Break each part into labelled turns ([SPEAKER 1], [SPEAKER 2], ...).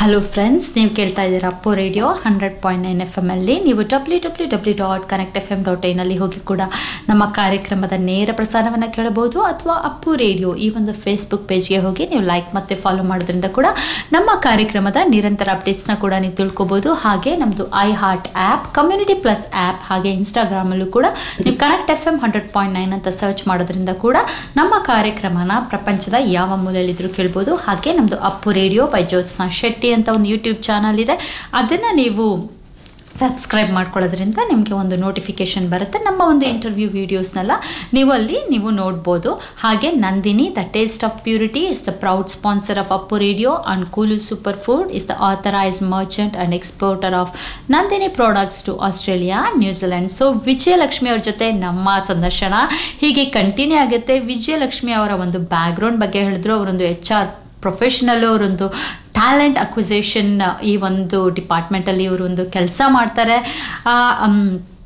[SPEAKER 1] Hello friends ನೀವು ಕೇಳ್ತಾ ಇದ್ದೀರಾ Appu radio hundred point nine F M ಅಲ್ಲಿ ನೀವು W W W dot connect F M dot ಐನಲ್ಲಿ ಹೋಗಿ ಕೂಡ ನಮ್ಮ ಕಾರ್ಯಕ್ರಮದ ನೇರ ಪ್ರಸಾರವನ್ನು ಕೇಳಬಹುದು ಅಥವಾ ಅಪ್ಪು ರೇಡಿಯೋ ಈ ಒಂದು ಫೇಸ್ಬುಕ್ ಪೇಜ್ಗೆ ಹೋಗಿ ನೀವು ಲೈಕ್ ಮತ್ತೆ ಫಾಲೋ ಮಾಡೋದ್ರಿಂದ ಕೂಡ ನಮ್ಮ ಕಾರ್ಯಕ್ರಮದ ನಿರಂತರ ಅಪ್ಡೇಟ್ಸ್ನ ಕೂಡ ನೀವು ತಿಳ್ಕೊಬೋದು ಹಾಗೆ ನಮ್ಮದು I heart app community plus app ಹಾಗೆ ಇನ್ಸ್ಟಾಗ್ರಾಮಲ್ಲೂ ಕೂಡ ನೀವು connect F M hundred point nine ಅಂತ ಸರ್ಚ್ ಮಾಡೋದ್ರಿಂದ ಕೂಡ ನಮ್ಮ ಕಾರ್ಯಕ್ರಮನ ಪ್ರಪಂಚದ ಯಾವ ಮೂಲೆಯಲ್ಲಿದ್ದರೂ ಕೇಳ್ಬೋದು ಹಾಗೆ ನಮ್ಮದು ಅಪ್ಪು ರೇಡಿಯೋ ಬೈ ಜ್ಯೋತ್ಸ್ನಾ ಶೆಟ್ಟಿ ಅಂತ ಒಂದು ಯೂಟ್ಯೂಬ್ ಚಾನಲ್ ಇದೆ ಅದನ್ನು ನೀವು ಸಬ್ಸ್ಕ್ರೈಬ್ ಮಾಡ್ಕೊಳ್ಳೋದ್ರಿಂದ ನಿಮಗೆ ಒಂದು ನೋಟಿಫಿಕೇಶನ್ ಬರುತ್ತೆ ನಮ್ಮ ಒಂದು ಇಂಟರ್ವ್ಯೂ ವೀಡಿಯೋಸ್ನೆಲ್ಲ ನೀವು ಅಲ್ಲಿ ನೀವು ನೋಡ್ಬೋದು ಹಾಗೆ Nandini the taste of purity is the proud sponsor of Appu radio and ಕೂಲು super food is the authorise merchant and exporter of Nandini products to Australia New Zealand so Vijayalakshmi ಅವ್ರ ಜೊತೆ ನಮ್ಮ ಸಂದರ್ಶನ ಹೀಗೆ ಕಂಟಿನ್ಯೂ ಆಗುತ್ತೆ ವಿಜಯಲಕ್ಷ್ಮಿ ಅವರ ಒಂದು ಬ್ಯಾಕ್ಗ್ರೌಂಡ್ ಬಗ್ಗೆ ಹೇಳಿದ್ರು ಅವರೊಂದು ಎಚ್ ಆರ್ ಪ್ರೊಫೆಷ್ನಲ್ಲು ಅವರೊಂದು ಟ್ಯಾಲೆಂಟ್ ಅಕ್ವಿಸೇಷನ್ ಈ ಒಂದು ಡಿಪಾರ್ಟ್ಮೆಂಟಲ್ಲಿ ಇವರು ಒಂದು ಕೆಲಸ ಮಾಡ್ತಾರೆ ಆ, ಮ್,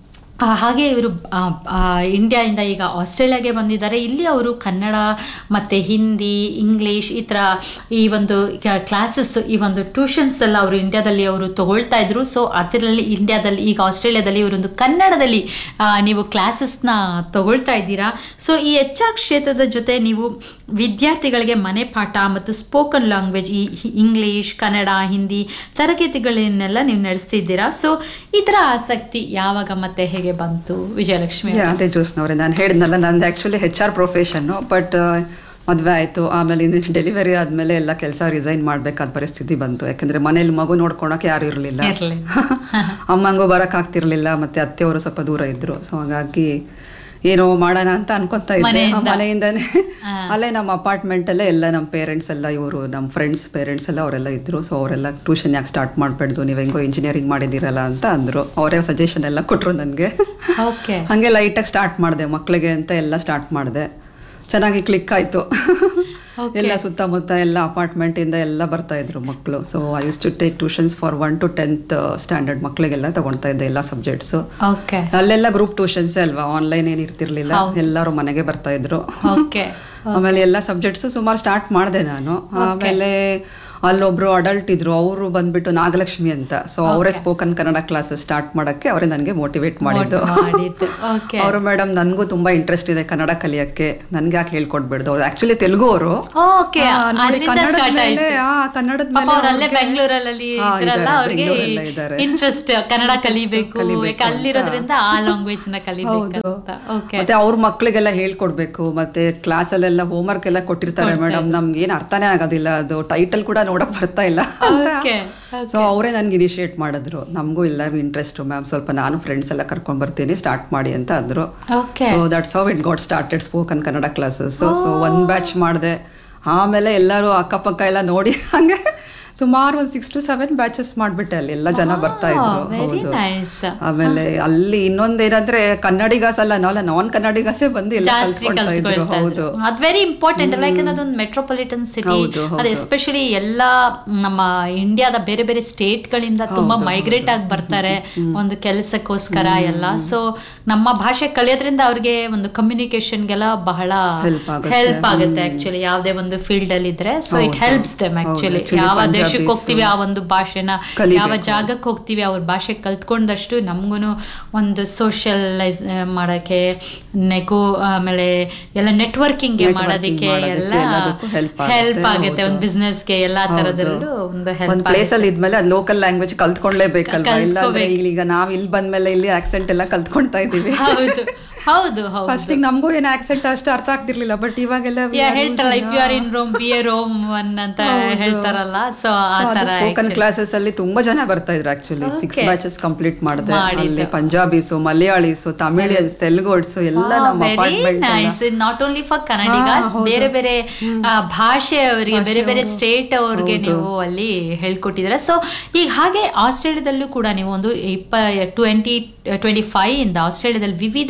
[SPEAKER 1] ಆ, ಹಾಗೆ ಇವರು ಇಂಡಿಯಾದಿಂದ ಈಗ ಆಸ್ಟ್ರೇಲಿಯಾಗೆ ಬಂದಿದ್ದಾರೆ ಇಲ್ಲಿ ಅವರು ಕನ್ನಡ ಮತ್ತು ಹಿಂದಿ ಇಂಗ್ಲೀಷ್ ಈ ಥರ ಈ ಒಂದು ಕ್ಲಾಸಸ್ ಈ ಒಂದು ಟ್ಯೂಷನ್ಸ್ ಎಲ್ಲ ಅವರು ಇಂಡಿಯಾದಲ್ಲಿ ಅವರು ತಗೊಳ್ತಾ ಇದ್ರು ಸೊ ಅದರಲ್ಲಿ ಇಂಡಿಯಾದಲ್ಲಿ ಈಗ ಆಸ್ಟ್ರೇಲಿಯಾದಲ್ಲಿ ಇವರೊಂದು ಕನ್ನಡದಲ್ಲಿ ಆ, ನೀವು ಕ್ಲಾಸಸ್ನ ತಗೊಳ್ತಾ ಇದ್ದೀರಾ ಸೊ ಈ ಎಚ್ ಆರ್ ಕ್ಷೇತ್ರದ ಜೊತೆ ನೀವು ವಿದ್ಯಾರ್ಥಿಗಳಿಗೆ ಮನೆ ಪಾಠ ಮತ್ತು ಸ್ಪೋಕನ್ ಲ್ಯಾಂಗ್ವೇಜ್ ಈ ಹಿ- ಇಂಗ್ಲೀಷ್ ಕನ್ನಡ ಹಿಂದಿ ತರಗತಿಗಳನ್ನೆಲ್ಲ ನೀವು ನಡೆಸ್ತಿದ್ದೀರಾ ಸೊ ಇದರ ಆಸಕ್ತಿ ಯಾವಾಗ ಮತ್ತೆ ಹೇಗೆ ಬಂತು ವಿಜಯಲಕ್ಷ್ಮಿ
[SPEAKER 2] Yeah, ಅದೇ ಜ್ಯೋತ್ಸ್ನವ್ರೆ ನಾನು ಹೇಳಿದ್ನಲ್ಲ ನಂದು ಆ್ಯಕ್ಚುಲಿ ಹೆಚ್ ಆರ್ ಪ್ರೊಫೆಷನ್ನು ಬಟ್ ಮದುವೆ ಆಯಿತು ಆಮೇಲೆ ಇನ್ನು ಡೆಲಿವರಿ ಆದಮೇಲೆ ಎಲ್ಲ ಕೆಲಸ ರಿಸೈನ್ ಮಾಡಬೇಕಾದ ಪರಿಸ್ಥಿತಿ ಬಂತು ಯಾಕಂದರೆ ಮನೇಲಿ ಮಗು ನೋಡ್ಕೊಳಕ್ಕೆ ಯಾರು ಇರಲಿಲ್ಲ
[SPEAKER 1] ಇರ್ಲಿಲ್ಲ.
[SPEAKER 2] ಅಮ್ಮಂಗೂ ಬರೋಕ್ಕಾಗ್ತಿರ್ಲಿಲ್ಲ ಮತ್ತು ಅತ್ತೆಯವರು ಸ್ವಲ್ಪ ದೂರ ಇದ್ದರು ಸೊ ಹಾಗಾಗಿ ಏನೋ ಮಾಡೋಣ ಅಂತ ಅನ್ಕೊತಾ ಇದ್ದೆ
[SPEAKER 1] ಮನೆಯಿಂದ.
[SPEAKER 2] ಆ, ಮನೆಯಿಂದಾನೆ
[SPEAKER 1] ಹಾ.
[SPEAKER 2] ಅಲ್ಲೇ ನಮ್ಮ ಅಪಾರ್ಟ್ಮೆಂಟಲ್ಲೇ ಎಲ್ಲ ನಮ್ಮ ಪೇರೆಂಟ್ಸ್ ಎಲ್ಲ ಇವರು ನಮ್ಮ ಫ್ರೆಂಡ್ಸ್ ಪೇರೆಂಟ್ಸ್ ಎಲ್ಲ ಅವರೆಲ್ಲ ಇದ್ದರು ಸೊ ಅವರೆಲ್ಲ ಟ್ಯೂಷನ್ ಯಾಕೆ ಸ್ಟಾರ್ಟ್ ಮಾಡಬೇಡ್ದು ನೀವು ಹೆಂಗೋ ಇಂಜಿನಿಯರಿಂಗ್ ಮಾಡಿದ್ದೀರಲ್ಲ ಅಂತ ಅಂದರು ಅವರೇ ಸಜೆಷನ್ ಎಲ್ಲ ಕೊಟ್ಟರು ನನಗೆ
[SPEAKER 1] ಓಕೆ
[SPEAKER 2] ಹಾಗೆ ಲೈಟಾಗಿ ಸ್ಟಾರ್ಟ್ ಮಾಡಿದೆ ಮಕ್ಕಳಿಗೆ ಅಂತ ಎಲ್ಲ ಸ್ಟಾರ್ಟ್ ಮಾಡಿದೆ ಚೆನ್ನಾಗಿ ಕ್ಲಿಕ್ ಆಯಿತು
[SPEAKER 1] Okay.
[SPEAKER 2] ಎಲ್ಲ ಸುತ್ತಮುತ್ತ ಎಲ್ಲ ಅಪಾರ್ಟ್ಮೆಂಟ್ ಇಂದ ಎಲ್ಲ ಬರ್ತಾ ಇದ್ರು ಮಕ್ಕಳು so I use to take tuitions for one to tenth standard ಮಕ್ಕಳಿಗೆಲ್ಲ ತಗೊಳ್ತಾ ಇದ್ದೆ ಎಲ್ಲ ಸಬ್ಜೆಕ್ಟ್ಸ್
[SPEAKER 1] ಓಕೆ
[SPEAKER 2] ಅಲ್ಲೆಲ್ಲ ಗ್ರೂಪ್ ಟ್ಯೂಷನ್ಸ್ ಅಲ್ವಾ ಆನ್ಲೈನ್ ಏನು ಇರ್ತಿರ್ಲಿಲ್ಲ
[SPEAKER 1] ಹೌದು.
[SPEAKER 2] ಎಲ್ಲರೂ ಮನೆಗೆ ಬರ್ತಾ ಇದ್ರು
[SPEAKER 1] ಓಕೆ
[SPEAKER 2] ಆಮೇಲೆ ಎಲ್ಲ ಸಬ್ಜೆಕ್ಟ್ಸ್ ಸುಮಾರು ಸ್ಟಾರ್ಟ್ ಮಾಡಿದೆ ನಾನು ಆಮೇಲೆ ಅಲ್ಲೊಬ್ರು ಅಡಲ್ಟ್ ಇದ್ರು ಅವರು ಬಂದ್ಬಿಟ್ಟು ನಾಗಲಕ್ಷ್ಮಿ ಅಂತ ಸೊ ಅವರೇ ಸ್ಪೋಕನ್ ಕನ್ನಡ ಕ್ಲಾಸಸ್ ಸ್ಟಾರ್ಟ್ ಮಾಡಕ್ಕೆ ಅವರೇ ನನಗೆ ಮೋಟಿವೇಟ್ ಮಾಡಿದ್ದು
[SPEAKER 1] ಮಾಡಿದ್ದು ಓಕೆ
[SPEAKER 2] ಅವರು ಮೇಡಮ್ ನನಗೂ ತುಂಬಾ ಇಂಟ್ರೆಸ್ಟ್ ಇದೆ ಕನ್ನಡ ಕಲಿಯಕ್ಕೆ ನನ್ಗೆ ಯಾಕೆ ಹೇಳ್ಕೊಡ್ಬೇಡ್ದು ಅವ್ರು ಆಕ್ಚುಲಿ ತೆಲುಗು ಅವರು
[SPEAKER 1] ಓಕೆ ಅಲ್ಲಿಂದ ಸ್ಟಾರ್ಟ್ ಆಯ್ತು
[SPEAKER 2] ಕನ್ನಡದ
[SPEAKER 1] ಪಾಪ ಅವರಲ್ಲೇ ಬೆಂಗಳೂರಲ್ಲಿ ಇದ್ರಲ್ಲ ಅವ್ರಿಗೆ ಇಂಟ್ರೆಸ್ಟ್ ಕನ್ನಡ ಕಲಿಬೇಕು ಯಾಕೆ ಅಲ್ಲಿರೋದ್ರಿಂದ ಆ ಲ್ಯಾಂಗ್ವೇಜ್ ನ ಕಲಿಬೇಕು ಅಂತ ಓಕೆ
[SPEAKER 2] ಮತ್ತೆ ಅವ್ರ ಮಕ್ಳಿಗೆಲ್ಲ ಹೇಳ್ಕೊಡ್ಬೇಕು ಮತ್ತೆ ಕ್ಲಾಸ್ ಅಲ್ಲೆಲ್ಲ ಹೋಮ್ ವರ್ಕ್ ಎಲ್ಲ ಕೊಟ್ಟಿರ್ತಾರೆ ಮೇಡಮ್ ನಮ್ಗೆ ಏನ್ ಅರ್ಥನೇ ಆಗೋದಿಲ್ಲ ಅದು ಟೈಟಲ್ ಕೂಡ ನೋಡಕ್ ಬರ್ತಾ ಇಲ್ಲ
[SPEAKER 1] ಓಕೆ
[SPEAKER 2] ಸೊ ಅವರೇ ನನ್ಗೆ ಇನಿಷಿಯೇಟ್ ಮಾಡಿದ್ರು ನಮಗೂ ಇಲ್ಲ ಇಂಟ್ರೆಸ್ಟ್ ಮ್ಯಾಮ್ ಸ್ವಲ್ಪ ನಾನು ಫ್ರೆಂಡ್ಸ್ ಎಲ್ಲ ಕರ್ಕೊಂಡ್ ಬರ್ತೀನಿ ಸ್ಟಾರ್ಟ್ ಮಾಡಿ ಅಂತ ಅಂದ್ರು
[SPEAKER 1] okay
[SPEAKER 2] so that's how it got started spoken Kannada classes so ಒಂದ್ ಬ್ಯಾಚ್ ಮಾಡಿದೆ ಆಮೇಲೆ ಎಲ್ಲರೂ ಅಕ್ಕಪಕ್ಕ ಎಲ್ಲ ನೋಡಿ ಹಂಗೆ ಸುಮಾರು ಒಂದು ಸಿಕ್ಸ್ ಟು ಸೆವೆನ್ ಬ್ಯಾಚಸ್ ಮಾಡ್ಬಿಟ್ಟೆ ಅಲ್ಲಿ ಎಲ್ಲ ಜನ ಬರ್ತಾ ಇದ್ರು
[SPEAKER 1] ವೆರಿ
[SPEAKER 2] ಹೌದು
[SPEAKER 1] ನೈಸ್
[SPEAKER 2] ಆಮೇಲೆ ಅಲ್ಲಿ ಇನ್ನೊಂದೇನಂದ್ರೆ ಕನ್ನಡಿಗಾಸ್ ಅಲ್ಲ ನಾವಲ್ಲ ನಾನ್ ಕನ್ನಡಿಗಾಸೇ ಬಂದು ಎಲ್ಲ
[SPEAKER 1] ಜಾಸ್ತಿ
[SPEAKER 2] ಕಲ್ತ್ಕೊಳ್ತಾ ಇದ್ರು
[SPEAKER 1] ಕಲ್ತ್ಕೊಳ್ತಾ
[SPEAKER 2] ಹೌದು
[SPEAKER 1] ಇದ್ರು ಅದ್ ವೆರಿ ಇಂಪಾರ್ಟೆಂಟ್ ಅಲ್ಲ ಯಾಕಂದ್ರೆ ಅದೊಂದು ಮೆಟ್ರೋಪಾಲಿಟನ್ ಸಿಟಿ
[SPEAKER 2] ಹೌದು, ಹೌದು.
[SPEAKER 1] ಅದು ಎಸ್ಪೆಷಲಿ ಎಲ್ಲ ನಮ್ಮ ಇಂಡಿಯಾದ ಬೇರೆ ಬೇರೆ ಸ್ಟೇಟ್ ಗಳಿಂದ ತುಂಬಾ ಮೈಗ್ರೇಟ್ ಆಗಿ ಬರ್ತಾರೆ ಒಂದು ಕೆಲಸಕ್ಕೋಸ್ಕರ ಎಲ್ಲ ಸೊ ನಮ್ಮ ಭಾಷೆ ಕಲಿಯೋದ್ರಿಂದ ಅವ್ರಿಗೆ ಒಂದು ಕಮ್ಯುನಿಕೇಶನ್ಗೆಲ್ಲ ಬಹಳ
[SPEAKER 2] Help ಆಗುತ್ತೆ.
[SPEAKER 1] ಹೆಲ್ಪ್ ಆಗುತ್ತೆ ಆಕ್ಚುಲಿ ಯಾವ್ದೇ ಒಂದು ಫೀಲ್ಡ್ ಅಲ್ಲಿ ಇದ್ರೆ ಸೊ ಇಟ್
[SPEAKER 2] ಹೌದು.
[SPEAKER 1] ಹೆಲ್ಪ್ಸ್ ದೆಮ್
[SPEAKER 2] ಹೌದು.
[SPEAKER 1] ಆಕ್ಚುಲಿ
[SPEAKER 2] Actually
[SPEAKER 1] ಯಾವ
[SPEAKER 2] ಪಂಜಾಬೀಸ್
[SPEAKER 1] ದೇಶಕ್ಕೆ ಹೋಗ್ತೀವಿ ಆ ಒಂದು ಭಾಷೆನ
[SPEAKER 2] ಕಲಿಬೇಕು.
[SPEAKER 1] ಯಾವ ಜಾಗಕ್ಕೆ ಹೋಗ್ತೀವಿ ಅವ್ರ ಭಾಷೆ ಕಲ್ತ್ಕೊಂಡಷ್ಟು ನಮಗೂ ಒಂದು ಸೋಷಿಯಲೈಸ್ ಮಾಡಕ್ಕೆ ನೆಗೋ ಆಮೇಲೆ ಎಲ್ಲ ನೆಟ್ವರ್ಕಿಂಗ್
[SPEAKER 2] Networking
[SPEAKER 1] ಮಾಡೋದಕ್ಕೆ
[SPEAKER 2] ಮಾಡೋದಕ್ಕೆ
[SPEAKER 1] ಎಲ್ಲ
[SPEAKER 2] ಎಲ್ಲದಕ್ಕೂ help ಆಗುತ್ತೆ.
[SPEAKER 1] ಹೆಲ್ಪ್ ಆಗುತ್ತೆ
[SPEAKER 2] ಹೌದು.
[SPEAKER 1] ಒಂದು ಬಿಸ್ನೆಸ್ಗೆ ಎಲ್ಲಾ ತರದಲ್ಲೂ ಒಂದು
[SPEAKER 2] ಒಂದ್
[SPEAKER 1] ಹೆಲ್ಪ್
[SPEAKER 2] ಪ್ಲೇಸ್ ಅಲ್ಲಿ ಇದ್ಮೇಲೆ ಅದು ಲೋಕಲ್ ಲ್ಯಾಂಗ್ವೇಜ್ ಕಲ್ತ್ಕೊಂಡ್ಲೇಬೇಕಲ್ವಾ ಇಲ್ಲ ಅಂದ್ರೆ
[SPEAKER 1] ಕಲ್ತ್ಕೋಬೇಕು.
[SPEAKER 2] ಈಗ ನಾವ್ ಇಲ್ಲಿ ಬಂದ್ಮೇಲೆ ಇಲ್ಲಿ ಆಕ್ಸೆಂಟ್ ಎಲ್ಲ ಕಲ್ತ್ಕೊಳ್ತಾ ಇದೀವಿ
[SPEAKER 1] ಹೌದು ಹೌದು ಹೌದು
[SPEAKER 2] ಫಸ್ಟ್ ನಮಗೂ ಏನು ಆಕ್ಸೆಂಟ್ ಅಷ್ಟು ಅರ್ಥ ಆಗ್ತಿರ್ಲಿಲ್ಲ ಬಟ್ ಇವಾಗೆಲ್ಲ we
[SPEAKER 1] ಯಾ
[SPEAKER 2] are
[SPEAKER 1] ಹೇಳ್ತಾರಲ್ಲ if
[SPEAKER 2] using,
[SPEAKER 1] you are in Rome be a Roman ಅಂತ
[SPEAKER 2] ಹೌದು.
[SPEAKER 1] ಹೇಳ್ತಾರಲ್ಲ ಸೊ ಆ ತರ
[SPEAKER 2] ಸ್ಪೋಕನ್ ಕ್ಲಾಸಸ್ ಅಲ್ಲಿ ತುಂಬಾ ಜನ ಬರ್ತಾ ಇದ್ರು actually six
[SPEAKER 1] Okay.
[SPEAKER 2] Batches complete ಮಾಡಿದೆ
[SPEAKER 1] ಮಾಡಿದ್ದು.
[SPEAKER 2] ಅಲ್ಲಿ ಪಂಜಾಬೀಸು ಮಲಯಾಳೀಸು ತಮಿಳಿಯನ್ಸ್ ತೆಲುಗುಡ್ಸು ಎಲ್ಲ ನಮ್ಮ
[SPEAKER 1] very
[SPEAKER 2] apartment
[SPEAKER 1] nice not only for Kannadigas
[SPEAKER 2] ಹೌದು.
[SPEAKER 1] ಬೇರೆ ಬೇರೆ ಆ, ಭಾಷೆ ಅವರಿಗೆ ಬೇರೆ ಬೇರೆ ಸ್ಟೇಟ್ ಅವ್ರಿಗೆ ನೀವು ಅಲ್ಲಿ ಹೇಳ್ಕೊಟ್ಟಿದ್ದೀರಾ ಸೊ ಈಗ ಹಾಗೆ ಆಸ್ಟ್ರೇಲಿಯಾದಲ್ಲೂ ಕೂಡ ನೀವು ಒಂದು ಇಪ್ಪ ಟ್ವೆಂಟಿ ಟ್ವೆಂಟಿ ಫೈವ್ ಇಂದ ಆಸ್ಟ್ರೇಲಿಯಾದಲ್ಲಿ ವಿವಿಧ ನಗರ